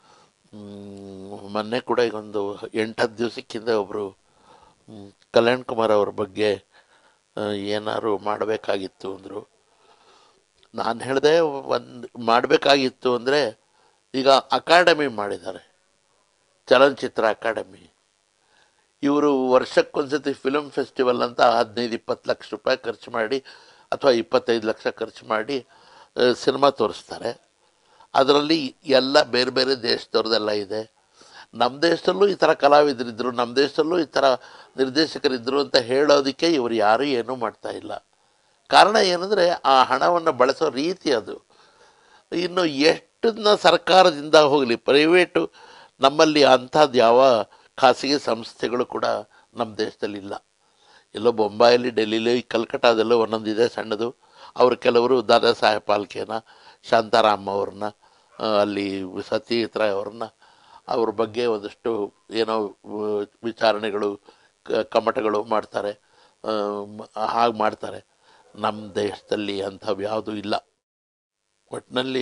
ಮ್, ಮೊನ್ನೆ ಕೂಡ ಈಗ ಒಂದು ಎಂಟತ್ತು ದಿವಸಕ್ಕಿಂತ ಒಬ್ಬರು ಕಲ್ಯಾಣ್ ಕುಮಾರ್ ಅವ್ರ ಬಗ್ಗೆ ಆ, ಏನಾದ್ರು ಮಾಡಬೇಕಾಗಿತ್ತು ಅಂದರು ನಾನು ಹೇಳಿದೆ ಒಂದು ಮಾಡಬೇಕಾಗಿತ್ತು ಅಂದರೆ ಈಗ ಅಕಾಡೆಮಿ ಮಾಡಿದ್ದಾರೆ ಚಲನಚಿತ್ರ ಅಕಾಡೆಮಿ ಇವರು ವರ್ಷಕ್ಕೊಂದ್ಸತಿ ಫಿಲ್ಮ್ ಫೆಸ್ಟಿವಲ್ ಅಂತ ಹದಿನೈದು ಇಪ್ಪತ್ತು ಲಕ್ಷ ರೂಪಾಯಿ ಖರ್ಚು ಮಾಡಿ ಅಥವಾ ಇಪ್ಪತ್ತೈದು ಲಕ್ಷ ಖರ್ಚು ಮಾಡಿ ಸಿನಿಮಾ ತೋರಿಸ್ತಾರೆ ಅದರಲ್ಲಿ ಎಲ್ಲ ಬೇರೆ ಬೇರೆ ದೇಶದವ್ರದ್ದೆಲ್ಲ ಇದೆ ನಮ್ಮ ದೇಶದಲ್ಲೂ ಈ ಥರ ಕಲಾವಿದರಿದ್ದರು ನಮ್ಮ ದೇಶದಲ್ಲೂ ಈ ಥರ ನಿರ್ದೇಶಕರಿದ್ದರು ಅಂತ ಹೇಳೋದಕ್ಕೆ ಇವರು ಯಾರೂ ಏನೂ ಮಾಡ್ತಾ ಇಲ್ಲ ಕಾರಣ ಏನಂದರೆ ಆ ಹಣವನ್ನು ಬಳಸೋ ರೀತಿ ಅದು ಇನ್ನು ಎಷ್ಟನ್ನ ಸರ್ಕಾರದಿಂದ ಹೋಗಲಿ ಪ್ರೈವೇಟು ನಮ್ಮಲ್ಲಿ ಅಂಥದ್ದು ಯಾವ ಖಾಸಗಿ ಸಂಸ್ಥೆಗಳು ಕೂಡ ನಮ್ಮ ದೇಶದಲ್ಲಿ ಇಲ್ಲ ಎಲ್ಲೋ ಬೊಂಬಾಯಲ್ಲಿ ಡೆಲ್ಲಿಲಿ ಕಲ್ಕಟ್ಟಾದಲ್ಲೂ ಒಂದೊಂದಿದೆ ಸಣ್ಣದು ಅವರು ಕೆಲವರು ದಾದಾ ಸಾಹೇಬ್ ಪಾಲ್ಕೆನ ಶಾಂತಾರಾಮ್ ಅವ್ರನ್ನ ಆ, ಅಲ್ಲಿ ಸತ್ಯಜಿತ್ ರಾಯ್ ಅವ್ರನ್ನ ಅವ್ರ ಬಗ್ಗೆ ಒಂದಷ್ಟು ಏನೋ ಆ, ವಿಚಾರಣೆಗಳು ಕ- ಕಮಟಗಳು ಮಾಡ್ತಾರೆ ಹಾಗೆ ಮಾಡ್ತಾರೆ ನಮ್ಮ ದೇಶದಲ್ಲಿ ಅಂಥವು ಯಾವುದೂ ಇಲ್ಲ ಒಟ್ಟಿನಲ್ಲಿ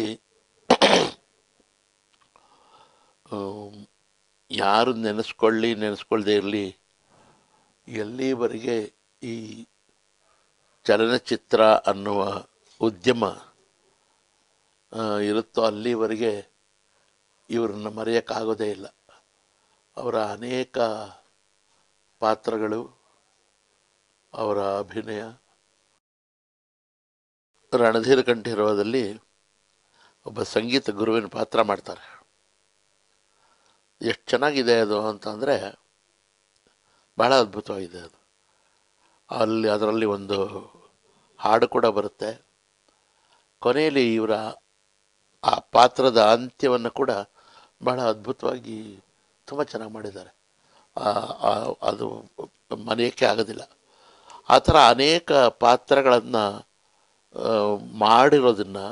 ಆಮ್, ಯಾರು ನೆನೆಸ್ಕೊಳ್ಳಿ ನೆನೆಸ್ಕೊಳ್ದೇ ಇರಲಿ ಎಲ್ಲಿವರೆಗೆ ಈ ಚಲನಚಿತ್ರ ಅನ್ನುವ ಉದ್ಯಮ ಆ, ಇರುತ್ತೋ ಅಲ್ಲಿವರೆಗೆ ಇವ್ರನ್ನ ಮರೆಯೋಕ್ಕಾಗೋದೇ ಇಲ್ಲ ಅವರ ಅನೇಕ ಪಾತ್ರಗಳು ಅವರ ಅಭಿನಯ ರಣಧೀರ ಕಂಠೀರವದಲ್ಲಿ ಒಬ್ಬ ಸಂಗೀತ ಗುರುವಿನ ಪಾತ್ರ ಮಾಡ್ತಾರೆ ಎಷ್ಟು ಚೆನ್ನಾಗಿದೆ ಅದು ಅಂತಂದರೆ ಭಾಳ ಅದ್ಭುತವಾಗಿದೆ ಅದು ಅಲ್ಲಿ ಅದರಲ್ಲಿ ಒಂದು ಹಾಡು ಕೂಡ ಬರುತ್ತೆ ಕೊನೆಯಲ್ಲಿ ಇವರ ಆ ಪಾತ್ರದ ಅಂತ್ಯವನ್ನು ಕೂಡ ಬಹಳ ಅದ್ಭುತವಾಗಿ ತುಂಬ ಚೆನ್ನಾಗಿ ಮಾಡಿದ್ದಾರೆ ಆ- ಆ- ಅದು ಮರೆಯೋಕ್ಕೆ ಆಗೋದಿಲ್ಲ ಆ ಥರ ಅನೇಕ ಪಾತ್ರಗಳನ್ನು ಮಾಡಿರೋದನ್ನು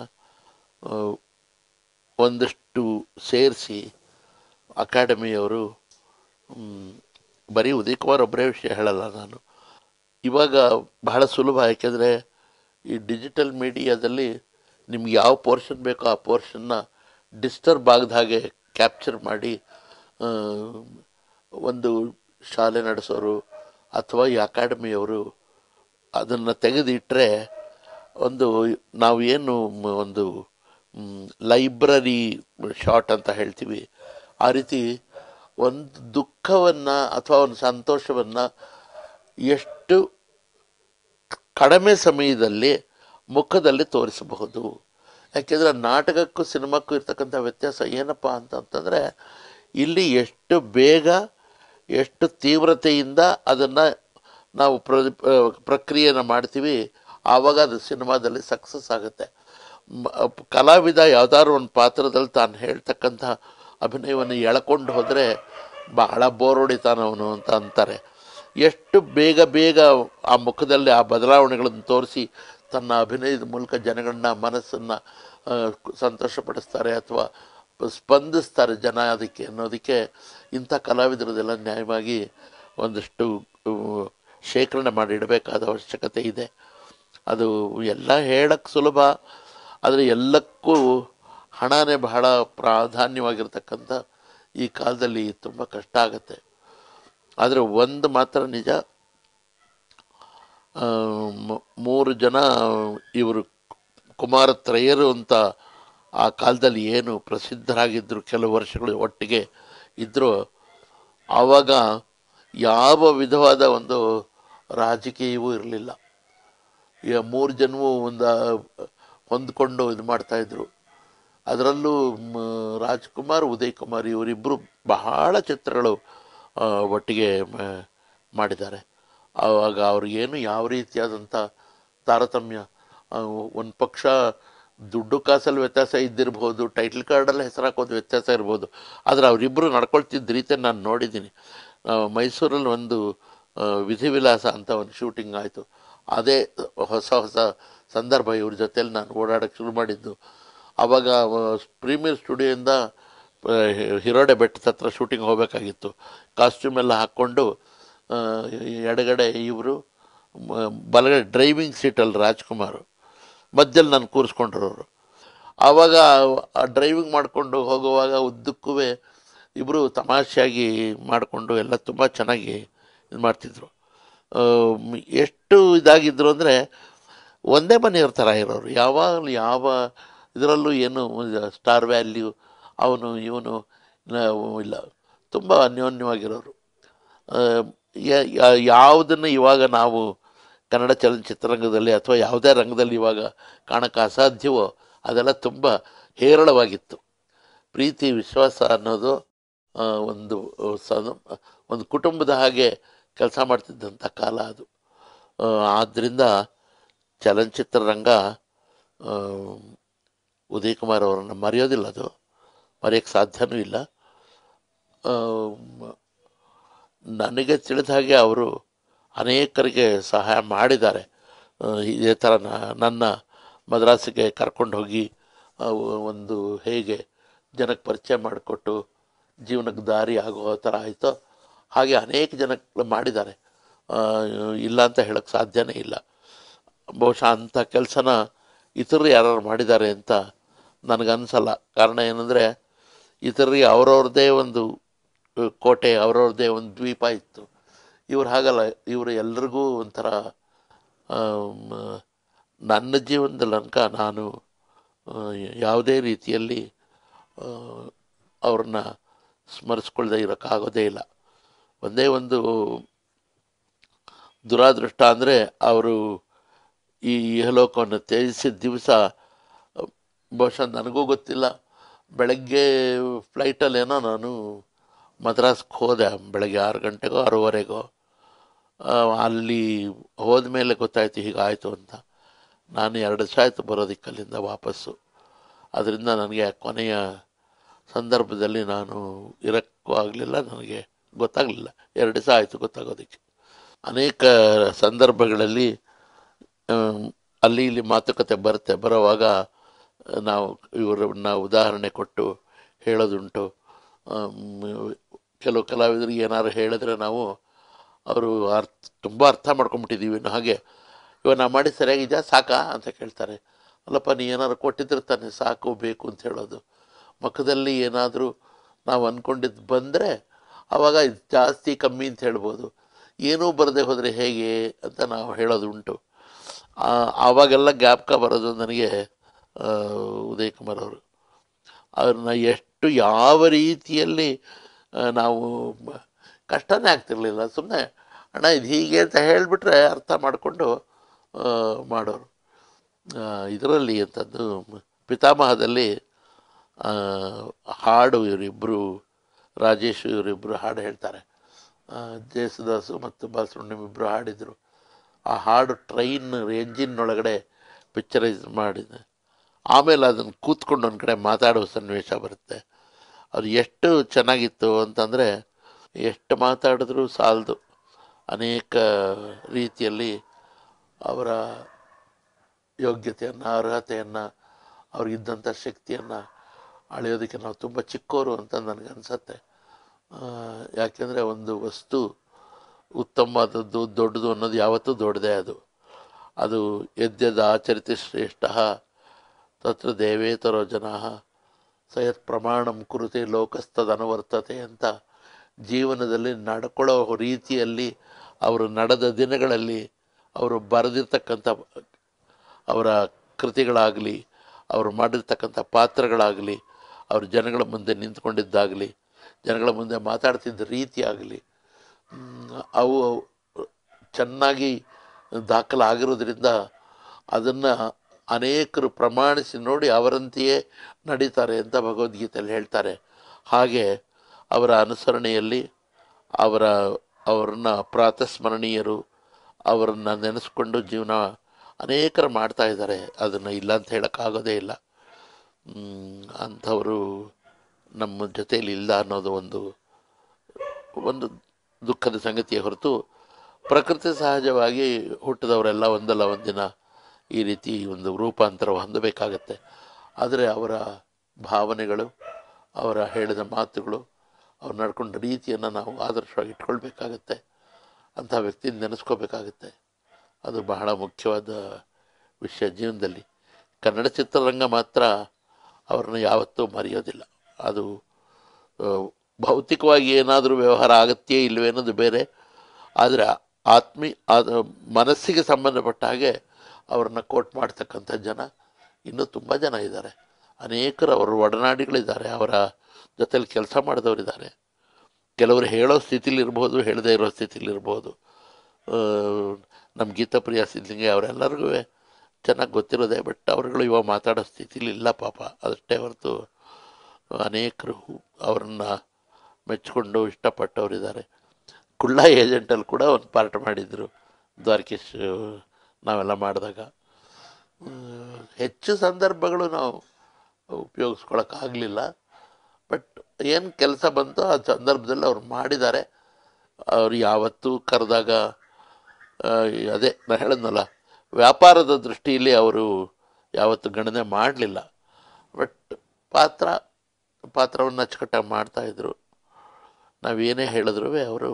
ಒಂದಷ್ಟು ಸೇರಿಸಿ ಅಕಾಡೆಮಿಯವರು ಮ್, ಬರೀ ಉದಯ್ ಕುಮಾರ್ ಒಬ್ಬರೇ ವಿಷಯ ಹೇಳಲ್ಲ ನಾನು ಇವಾಗ ಬಹಳ ಸುಲಭ ಯಾಕೆಂದರೆ ಈ ಡಿಜಿಟಲ್ ಮೀಡಿಯಾದಲ್ಲಿ ನಿಮ್ಗೆ ಯಾವ ಪೋರ್ಷನ್ ಬೇಕೋ ಆ ಪೋರ್ಷನ್ನ ಡಿಸ್ಟರ್ಬ್ ಆಗದ ಹಾಗೆ ಕ್ಯಾಪ್ಚರ್ ಮಾಡಿ ಆ, ಒಂದು ಶಾಲೆ ನಡೆಸೋರು ಅಥವಾ ಈ ಅಕಾಡೆಮಿಯವರು ಅದನ್ನು ತೆಗೆದಿಟ್ಟರೆ ಒಂದು ನಾವು ಏನು ಮ- ಒಂದು ಲೈಬ್ರರಿ ಶಾಟ್ ಅಂತ ಹೇಳ್ತೀವಿ ಆ ರೀತಿ ಒಂದು ದುಃಖವನ್ನು ಅಥವಾ ಒಂದು ಸಂತೋಷವನ್ನು ಎಷ್ಟು ಕಡಿಮೆ ಸಮಯದಲ್ಲಿ ಮುಖದಲ್ಲಿ ತೋರಿಸಬಹುದು ಯಾಕೆಂದರೆ ನಾಟಕಕ್ಕೂ ಸಿನಿಮಾಕ್ಕೂ ಇರ್ತಕ್ಕಂಥ ವ್ಯತ್ಯಾಸ ಏನಪ್ಪ ಅಂತಂತಂದರೆ ಇಲ್ಲಿ ಎಷ್ಟು ಬೇಗ ಎಷ್ಟು ತೀವ್ರತೆಯಿಂದ ಅದನ್ನು ನಾವು ಪ್ರ ಪ್ರಕ್ರಿಯೆನ ಮಾಡ್ತೀವಿ ಆವಾಗ ಅದು ಸಿನಿಮಾದಲ್ಲಿ ಸಕ್ಸಸ್ ಆಗುತ್ತೆ ಮ- ಕಲಾವಿದ ಯಾವ್ದಾದ್ರು ಒಂದು ಪಾತ್ರದಲ್ಲಿ ತಾನು ಹೇಳ್ತಕ್ಕಂಥ ಅಭಿನಯವನ್ನು ಎಳ್ಕೊಂಡು ಹೋದರೆ ಬಹಳ ಬೋರ್ ಹೊಡಿತಾನವನು ಅಂತ ಅಂತಾರೆ ಎಷ್ಟು ಬೇಗ ಬೇಗ ಆ ಮುಖದಲ್ಲಿ ಆ ಬದಲಾವಣೆಗಳನ್ನು ತೋರಿಸಿ ತನ್ನ ಅಭಿನಯದ ಮೂಲಕ ಜನಗಳನ್ನ ಮನಸ್ಸನ್ನು ಸಂತೋಷಪಡಿಸ್ತಾರೆ ಅಥವಾ ಸ್ಪಂದಿಸ್ತಾರೆ ಜನ ಅದಕ್ಕೆ ಅನ್ನೋದಕ್ಕೆ ಇಂಥ ಕಲಾವಿದರದೆಲ್ಲ ನ್ಯಾಯವಾಗಿ ಒಂದಷ್ಟು ಆ, ಶೇಖರಣೆ ಮಾಡಿ ಇಡಬೇಕಾದ ಅವಶ್ಯಕತೆ ಇದೆ ಅದು ಎಲ್ಲ ಹೇಳಕ್ಕೆ ಸುಲಭ ಆದರೆ ಎಲ್ಲಕ್ಕೂ ಹಣನೇ ಬಹಳ ಪ್ರಾಧಾನ್ಯವಾಗಿರ್ತಕ್ಕಂಥ ಈ ಕಾಲದಲ್ಲಿ ತುಂಬ ಕಷ್ಟ ಆಗುತ್ತೆ ಆದರೆ ಒಂದು ಮಾತ್ರ ನಿಜ ಆ, ಮ- ಮೂರು ಜನ ಇವರು ಕುಮಾರತ್ರಯರು ಅಂತ ಆ ಕಾಲದಲ್ಲಿ ಏನು ಪ್ರಸಿದ್ಧರಾಗಿದ್ದರು ಕೆಲವು ವರ್ಷಗಳು ಒಟ್ಟಿಗೆ ಇದ್ದರು ಆವಾಗ ಯಾವ ವಿಧವಾದ ಒಂದು ರಾಜಕೀಯವೂ ಇರಲಿಲ್ಲ ಈಗ ಮೂರು ಜನವೂ ಒಂದು ಹೊಂದ್ಕೊಂಡು ಇದು ಮಾಡ್ತಾಯಿದ್ರು ಅದರಲ್ಲೂ ಮ, ರಾಜ್ಕುಮಾರ್ ಉದಯ್ ಕುಮಾರ್ ಇವರಿಬ್ಬರು ಬಹಳ ಚಿತ್ರಗಳು ಆ, ಒಟ್ಟಿಗೆ ಮ- ಮಾಡಿದ್ದಾರೆ ಆವಾಗ ಅವ್ರಿಗೇನು ಯಾವ ರೀತಿಯಾದಂಥ ತಾರತಮ್ಯ ಒಂದು ಪಕ್ಷ ದುಡ್ಡು ಕಾಸಲ್ಲಿ ವ್ಯತ್ಯಾಸ ಇದ್ದಿರ್ಬೋದು ಟೈಟ್ಲ್ ಕಾರ್ಡಲ್ಲಿ ಹೆಸರು ಹಾಕೋದು ವ್ಯತ್ಯಾಸ ಇರ್ಬೋದು ಆದರೆ ಅವರಿಬ್ಬರು ನಡ್ಕೊಳ್ತಿದ್ದ ರೀತಿ ನಾನು ನೋಡಿದ್ದೀನಿ ಆ, ಮೈಸೂರಲ್ಲಿ ಒಂದು ಆ, ವಿಧಿವಿಲಾಸ ಅಂತ ಒಂದು ಶೂಟಿಂಗ್ ಆಯಿತು ಅದೇ ಹೊಸ ಹೊಸ ಸಂದರ್ಭ ಇವ್ರ ಜೊತೆಲಿ ನಾನು ಓಡಾಡೋಕ್ಕೆ ಶುರು ಮಾಡಿದ್ದು ಆವಾಗ ಪ್ರೀಮಿಯರ್ ಸ್ಟುಡಿಯೋಯಿಂದ ಆ, ಹಿರೋಡೆ ಬೆಟ್ಟದ ಹತ್ರ ಶೂಟಿಂಗ್ ಹೋಗಬೇಕಾಗಿತ್ತು ಕಾಸ್ಟ್ಯೂಮ್ ಎಲ್ಲ ಹಾಕ್ಕೊಂಡು ಆ, ಎಡಗಡೆ ಇವರು ಬಲಗಡೆ ಡ್ರೈವಿಂಗ್ ಸೀಟಲ್ಲಿ ರಾಜ್ಕುಮಾರ್ ಮಧ್ಯದಲ್ಲಿ ನಾನು ಕೂರಿಸ್ಕೊಂಡಿರೋರು ಆವಾಗ ಆ ಡ್ರೈವಿಂಗ್ ಮಾಡಿಕೊಂಡು ಹೋಗುವಾಗ ಉದ್ದಕ್ಕೂ ಇಬ್ಬರು ತಮಾಷೆಯಾಗಿ ಮಾಡಿಕೊಂಡು ಎಲ್ಲ ತುಂಬ ಚೆನ್ನಾಗಿ ಇದು ಮಾಡ್ತಿದ್ರು ಆ, ಮ್- ಎಷ್ಟು ಇದಾಗಿದ್ರು ಅಂದರೆ ಒಂದೇ ಮನೆಯವ್ರ ಥರ ಇರೋರು ಯಾವಾಗಲೂ ಯಾವ ಇದರಲ್ಲೂ ಏನು ಸ್ಟಾರ್ ವ್ಯಾಲ್ಯೂ ಅವನು ಇವನು ಇಲ್ಲ ತುಂಬ ಅನ್ಯೋನ್ಯವಾಗಿರೋರು ಆ, ಯ- ಯ- ಯಾವುದನ್ನು ಇವಾಗ ನಾವು ಕನ್ನಡ ಚಲನಚಿತ್ರರಂಗದಲ್ಲಿ ಅಥವಾ ಯಾವುದೇ ರಂಗದಲ್ಲಿ ಇವಾಗ ಕಾಣಕ್ಕೆ ಅಸಾಧ್ಯವೋ ಅದೆಲ್ಲ ತುಂಬ ಹೇರಳವಾಗಿತ್ತು ಪ್ರೀತಿ ವಿಶ್ವಾಸ ಅನ್ನೋದು ಆ, ಒಂದು ಸದ ಒಂದು ಕುಟುಂಬದ ಹಾಗೆ ಕೆಲಸ ಮಾಡ್ತಿದ್ದಂಥ ಕಾಲ ಅದು ಆ, ಆದ್ದರಿಂದ ಚಲನಚಿತ್ರರಂಗ ಆ, ಉದಯ್ ಕುಮಾರ್ ಅವರನ್ನು ಮರೆಯೋದಿಲ್ಲ ಅದು ಮರೆಯೋಕ್ಕೆ ಸಾಧ್ಯನೂ ಇಲ್ಲ ಆ, ಮ- ನನಗೆ ತಿಳಿದ ಹಾಗೆ ಅವರು ಅನೇಕರಿಗೆ ಸಹಾಯ ಮಾಡಿದ್ದಾರೆ ಆ, ಇದೇ ಥರ ನ- ನನ್ನ ಮದ್ರಾಸಿಗೆ ಕರ್ಕೊಂಡು ಹೋಗಿ ಆ, ಒಂದು ಹೇಗೆ ಜನಕ್ಕೆ ಪರಿಚಯ ಮಾಡಿಕೊಟ್ಟು ಜೀವನಕ್ಕೆ ದಾರಿ ಆಗೋ ಥರ ಆಯಿತೋ ಹಾಗೆ ಅನೇಕ ಜನಕ್ಕೆ ಮಾಡಿದ್ದಾರೆ ಆ, ಇಲ್ಲ ಅಂತ ಹೇಳೋಕ್ಕೆ ಸಾಧ್ಯನೇ ಇಲ್ಲ ಬಹುಶಃ ಅಂಥ ಕೆಲಸನ ಇತರರು ಯಾರು ಮಾಡಿದ್ದಾರೆ ಅಂತ ನನಗನ್ಸಲ್ಲ ಕಾರಣ ಏನಂದರೆ ಇತರರಿಗೆ ಅವ್ರವ್ರದ್ದೇ ಒಂದು ಅಹ್, ಕೋಟೆ ಅವ್ರವ್ರದ್ದೇ ಒಂದು ದ್ವೀಪ ಇತ್ತು ಇವ್ರು ಹಾಗಲ್ಲ ಇವರು ಎಲ್ರಿಗೂ ಒಂಥರ ಆಮ್, ನನ್ನ ಜೀವನದಲ್ಲಿ ತನಕ ನಾನು ಆ, ಯಾವುದೇ ರೀತಿಯಲ್ಲಿ ಆ, ಅವ್ರನ್ನ ಸ್ಮರಿಸ್ಕೊಳ್ದೆ ಇರೋಕ್ಕಾಗೋದೇ ಇಲ್ಲ ಒಂದೇ ಒಂದು ದುರಾದೃಷ್ಟ ಅಂದರೆ ಅವರು ಈ ಇಹಲೋಕವನ್ನು ತ್ಯಜಿಸಿದ ದಿವಸ ಬಹುಶಃ ನನಗೂ ಗೊತ್ತಿಲ್ಲ ಬೆಳಗ್ಗೆ ಫ್ಲೈಟಲ್ಲೇನೋ ನಾನು ಮದ್ರಾಸ್ಗೆ ಹೋದೆ ಬೆಳಗ್ಗೆ ಆರು ಗಂಟೆಗೋ ಆರೂವರೆಗೋ ಆ, ಅಲ್ಲಿ ಹೋದ್ಮೇಲೆ ಗೊತ್ತಾಯಿತು ಹೀಗಾಯಿತು ಅಂತ ನಾನು ಎರಡು ದಿವಸ ಆಯಿತು ಬರೋದಕ್ಕೆ ಅಲ್ಲಿಂದ ವಾಪಸ್ಸು ಅದರಿಂದ ನನಗೆ ಕೊನೆಯ ಸಂದರ್ಭದಲ್ಲಿ ನಾನು ಇರೋಕ್ಕೂ ಆಗಲಿಲ್ಲ ನನಗೆ ಗೊತ್ತಾಗಲಿಲ್ಲ ಎರಡು ದಿವಸ ಆಯಿತು ಗೊತ್ತಾಗೋದಕ್ಕೆ ಅನೇಕ ಸಂದರ್ಭಗಳಲ್ಲಿ ಆಮ್, ಅಲ್ಲಿ ಇಲ್ಲಿ ಮಾತುಕತೆ ಬರುತ್ತೆ ಬರೋವಾಗ ನಾವು ಇವರನ್ನ ಉದಾಹರಣೆ ಕೊಟ್ಟು ಹೇಳೋದುಂಟು ಆಮ್, ಕೆಲವು ಕಲಾವಿದರಿಗೆ ಏನಾದ್ರು ಹೇಳಿದ್ರೆ ನಾವು ಅವರು ಅರ್ಥ ತುಂಬ ಅರ್ಥ ಮಾಡ್ಕೊಂಬಿಟ್ಟಿದ್ದೀವಿ ಇನ್ನು ಹಾಗೆ ಇವಾಗ ನಾ ಮಾಡಿ ಸರಿಯಾಗಿದೆಯಾ ಸಾಕಾ ಅಂತ ಕೇಳ್ತಾರೆ ಅಲ್ಲಪ್ಪ ನೀ ಏನಾದ್ರು ಕೊಟ್ಟಿದ್ರೆ ತಾನೆ ಸಾಕು ಬೇಕು ಅಂತ ಹೇಳೋದು ಮುಖದಲ್ಲಿ ಏನಾದರೂ ನಾವು ಅಂದ್ಕೊಂಡಿದ್ದು ಬಂದರೆ ಆವಾಗ ಇದು ಜಾಸ್ತಿ ಕಮ್ಮಿ ಅಂತ ಹೇಳ್ಬೋದು ಏನೂ ಬರದೆ ಹೋದರೆ ಹೇಗೆ ಅಂತ ನಾವು ಹೇಳೋದು ಉಂಟು ಆ, ಆವಾಗೆಲ್ಲ ಜ್ಞಾಪಕ ಬರೋದು ನನಗೆ ಆ, ಉದಯ್ ಕುಮಾರ್ ಅವರು ಅವ್ರನ್ನ ಎಷ್ಟು ಯಾವ ರೀತಿಯಲ್ಲಿ ಆ, ನಾವು ಮ- ಕಷ್ಟನೇ ಆಗ್ತಿರ್ಲಿಲ್ಲ ಸುಮ್ಮನೆ ಅಣ್ಣ ಇದು ಹೀಗೆ ಅಂತ ಹೇಳಿಬಿಟ್ರೆ ಅರ್ಥ ಮಾಡಿಕೊಂಡು ಮಾಡೋರು ಇದರಲ್ಲಿ ಅಂಥದ್ದು ಪಿತಾಮಹದಲ್ಲಿ ಆ, ಹಾಡು ಇವರಿಬ್ಬರು ರಾಜೇಶ್ ಇವರಿಬ್ಬರು ಹಾಡು ಹೇಳ್ತಾರೆ ಆ, ಜೇಸುದಾಸು ಮತ್ತು ಬಾಲಸುಬ್ರಹ್ಮಣ್ಯಂ ಇಬ್ಬರು ಹಾಡಿದರು ಆ ಹಾಡು ಟ್ರೈನ್ ಎಂಜಿನ್ ಒಳಗಡೆ ಪಿಕ್ಚರೈಸ್ ಮಾಡಿದೆ ಆಮೇಲೆ ಅದನ್ನು ಕೂತ್ಕೊಂಡು ಒಂದು ಕಡೆ ಮಾತಾಡುವ ಸನ್ನಿವೇಶ ಬರುತ್ತೆ ಅದು ಎಷ್ಟು ಚೆನ್ನಾಗಿತ್ತು ಅಂತಂದರೆ ಎಷ್ಟು ಮಾತಾಡಿದ್ರೂ ಸಾಲದು ಅನೇಕ ರೀತಿಯಲ್ಲಿ ಅವರ ಯೋಗ್ಯತೆಯನ್ನು ಅರ್ಹತೆಯನ್ನು ಅವ್ರಿಗಿದ್ದಂಥ ಶಕ್ತಿಯನ್ನು ಅಳೆಯೋದಕ್ಕೆ ನಾವು ತುಂಬ ಚಿಕ್ಕೋರು ಅಂತ ನನಗನ್ಸತ್ತೆ ಯಾಕೆಂದರೆ ಒಂದು ವಸ್ತು ಉತ್ತಮವಾದದ್ದು ದೊಡ್ಡದು ಅನ್ನೋದು ಯಾವತ್ತೂ ದೊಡ್ಡದೇ ಅದು ಅದು ಯದ್ಯದ ಆಚರಿತಿ ಶ್ರೇಷ್ಠ ತತ್ರ ದೇವೇತರೋ ಜನ ಸಯತ್ ಪ್ರಮಾಣಂ ಕುರುತೆ ಲೋಕಸ್ತದನುವರ್ತತೆ ಅಂತ ಜೀವನದಲ್ಲಿ ನಡ್ಕೊಳ್ಳೋ ರೀತಿಯಲ್ಲಿ ಅವರು ನಡೆದ ದಿನಗಳಲ್ಲಿ ಅವರು ಬರೆದಿರ್ತಕ್ಕಂಥ ಅವರ ಕೃತಿಗಳಾಗಲಿ ಅವರು ಮಾಡಿರ್ತಕ್ಕಂಥ ಪಾತ್ರಗಳಾಗಲಿ ಅವರು ಜನಗಳ ಮುಂದೆ ನಿಂತ್ಕೊಂಡಿದ್ದಾಗಲಿ ಜನಗಳ ಮುಂದೆ ಮಾತಾಡ್ತಿದ್ದ ರೀತಿ ಆಗಲಿ ಅವು ಚೆನ್ನಾಗಿ ದಾಖಲಾಗಿರೋದ್ರಿಂದ ಅದನ್ನು ಅನೇಕರು ಪ್ರಮಾಣಿಸಿ ನೋಡಿ ಅವರಂತೆಯೇ ನಡೀತಾರೆ ಅಂತ ಭಗವದ್ಗೀತೆಯಲ್ಲಿ ಹೇಳ್ತಾರೆ ಹಾಗೆ ಅವರ ಅನುಸರಣೆಯಲ್ಲಿ ಅವರ ಅವರನ್ನು ಪ್ರಾತಸ್ಮರಣೀಯರು ಅವರನ್ನು ನೆನೆಸ್ಕೊಂಡು ಜೀವನ ಅನೇಕರು ಮಾಡ್ತಾ ಇದ್ದಾರೆ ಅದನ್ನು ಇಲ್ಲ ಅಂತ ಹೇಳೋಕ್ಕಾಗೋದೇ ಇಲ್ಲ ಮ್, ಅಂಥವರು ನಮ್ಮ ಜೊತೆಯಲ್ಲಿ ಇಲ್ಲ ಅನ್ನೋದು ಒಂದು ಒಂದು ದುಃಖದ ಸಂಗತಿಯ ಹೊರತು ಪ್ರಕೃತಿ ಸಹಜವಾಗಿ ಹುಟ್ಟಿದವರೆಲ್ಲ ಒಂದಲ್ಲ ಒಂದಿನ ಈ ರೀತಿ ಒಂದು ರೂಪಾಂತರ ಹೊಂದಬೇಕಾಗತ್ತೆ ಆದರೆ ಅವರ ಭಾವನೆಗಳು ಅವರ ಹೇಳಿದ ಮಾತುಗಳು ಅವ್ರು ನಡ್ಕೊಂಡ ರೀತಿಯನ್ನು ನಾವು ಆದರ್ಶವಾಗಿ ಇಟ್ಕೊಳ್ಬೇಕಾಗತ್ತೆ ಅಂಥ ವ್ಯಕ್ತಿನ ನೆನೆಸ್ಕೋಬೇಕಾಗತ್ತೆ ಅದು ಬಹಳ ಮುಖ್ಯವಾದ ವಿಷಯ ಜೀವನದಲ್ಲಿ ಕನ್ನಡ ಚಿತ್ರರಂಗ ಮಾತ್ರ ಅವ್ರನ್ನ ಯಾವತ್ತೂ ಮರೆಯೋದಿಲ್ಲ ಅದು ಆ, ಭೌತಿಕವಾಗಿ ಏನಾದರೂ ವ್ಯವಹಾರ ಆಗತ್ತೇ ಇಲ್ಲವೇ ಅನ್ನೋದು ಬೇರೆ ಆದರೆ ಆತ್ಮೀ ಅದು ಮನಸ್ಸಿಗೆ ಸಂಬಂಧಪಟ್ಟ ಹಾಗೆ ಅವ್ರನ್ನ ಕೋಟ್ ಮಾಡ್ತಕ್ಕಂಥ ಜನ ಇನ್ನೂ ತುಂಬ ಜನ ಇದ್ದಾರೆ ಅನೇಕರು ಅವರ ಒಡನಾಡಿಗಳಿದ್ದಾರೆ ಅವರ ಜೊತೆಲಿ ಕೆಲಸ ಮಾಡಿದವರಿದ್ದಾರೆ ಕೆಲವರು ಹೇಳೋ ಸ್ಥಿತಿಲಿರ್ಬೋದು ಹೇಳದೇ ಇರೋ ಸ್ಥಿತಿಲಿರ್ಬೋದು ಆ, ನಮ್ಮ ಗೀತಾಪ್ರಿಯ ಸಿದ್ಲಿಂಗೆ ಅವರೆಲ್ಲರಿಗೂ ಚೆನ್ನಾಗಿ ಗೊತ್ತಿರೋದೆ ಬಟ್ ಅವರುಗಳು ಇವಾಗ ಮಾತಾಡೋ ಸ್ಥಿತಿಲಿ ಇಲ್ಲ ಪಾಪ ಅದಷ್ಟೇ ಹೊರತು ಅನೇಕರು ಅವರನ್ನು ಮೆಚ್ಚಿಕೊಂಡು ಇಷ್ಟಪಟ್ಟವರಿದ್ದಾರೆ ಕುಳ್ಳ ಏಜೆಂಟಲ್ಲಿ ಕೂಡ ಒಂದು ಪಾರ್ಟ್ ಮಾಡಿದರು ದ್ವಾರಕೀಶ್ ನಾವೆಲ್ಲ ಮಾಡಿದಾಗ ಹ್ಮ್, ಹೆಚ್ಚು ಸಂದರ್ಭಗಳು ನಾವು ಉಪಯೋಗಿಸ್ಕೊಳಕ್ಕಾಗಲಿಲ್ಲ ಬಟ್ ಏನು ಕೆಲಸ ಬಂತೋ ಆ ಸಂದರ್ಭದಲ್ಲಿ ಅವ್ರು ಮಾಡಿದ್ದಾರೆ ಅವ್ರು ಯಾವತ್ತೂ ಕರೆದಾಗ ಆ, ಅದೇ ನಾನು ಹೇಳಿದ್ನಲ್ಲ ವ್ಯಾಪಾರದ ದೃಷ್ಟಿಯಲ್ಲಿ ಅವರು ಯಾವತ್ತೂ ಗಣನೆ ಮಾಡಲಿಲ್ಲ ಬಟ್ ಪಾತ್ರ ಪಾತ್ರವನ್ನು ಅಚ್ಚುಕಟ್ಟಾಗಿ ಮಾಡ್ತಾಯಿದ್ರು ನಾವೇನೇ ಹೇಳಿದ್ರು ಅವರು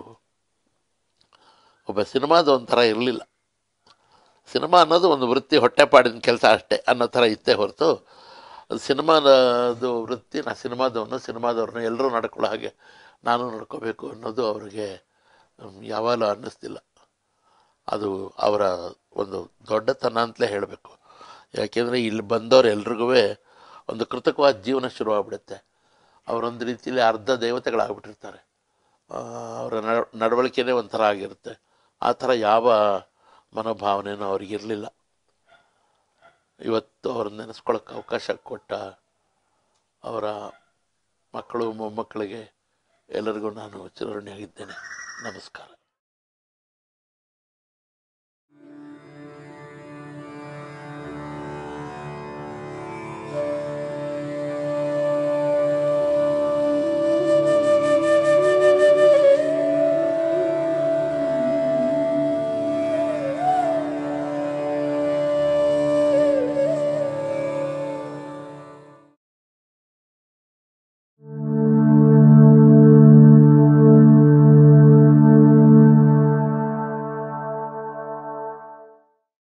ಒಬ್ಬ ಸಿನಿಮಾದ ಒಂಥರ ಇರಲಿಲ್ಲ ಸಿನಿಮಾ ಅನ್ನೋದು ಒಂದು ವೃತ್ತಿ ಹೊಟ್ಟೆಪಾಡಿನ ಕೆಲಸ ಅಷ್ಟೇ ಅನ್ನೋ ಥರ ಇತ್ತೇ ಹೊರತು ಅದು ಸಿನಿಮಾದು ವೃತ್ತಿ ನಾ ಸಿನಿಮಾದವನು ಸಿನಿಮಾದವ್ರನ್ನ ಎಲ್ಲರೂ ನಡ್ಕೊಳ್ಳೋ ಹಾಗೆ ನಾನು ನಡ್ಕೋಬೇಕು ಅನ್ನೋದು ಅವ್ರಿಗೆ ಹ್ಮ್, ಯಾವಾಗಲೂ ಅನ್ನಿಸ್ತಿಲ್ಲ ಅದು ಅವರ ಒಂದು ದೊಡ್ಡತನ ಅಂತಲೇ ಹೇಳಬೇಕು ಯಾಕೆಂದರೆ ಇಲ್ಲಿ ಬಂದವ್ರು ಎಲ್ರಿಗೂ ಒಂದು ಕೃತಕವಾದ ಜೀವನ ಶುರುವಾಗ್ಬಿಡುತ್ತೆ ಅವರೊಂದು ರೀತಿಯಲ್ಲಿ ಅರ್ಧ ದೇವತೆಗಳಾಗ್ಬಿಟ್ಟಿರ್ತಾರೆ ಆ, ಅವರ ನಡ ನಡವಳಿಕೆನೇ ಒಂಥರ ಆಗಿರುತ್ತೆ ಆ ಥರ ಯಾವ ಮನೋಭಾವನೆಯೂ ಅವ್ರಿಗಿರಲಿಲ್ಲ ಇವತ್ತು ಅವ್ರನ್ನ ನೆನೆಸ್ಕೊಳ್ಳೋಕೆ ಅವಕಾಶ ಕೊಟ್ಟ ಅವರ ಮಕ್ಕಳು ಮೊಮ್ಮಕ್ಕಳಿಗೆ ಎಲ್ಲರಿಗೂ ನಾನು ಚಿರಋಣಿಯಾಗಿದ್ದೇನೆ ನಮಸ್ಕಾರ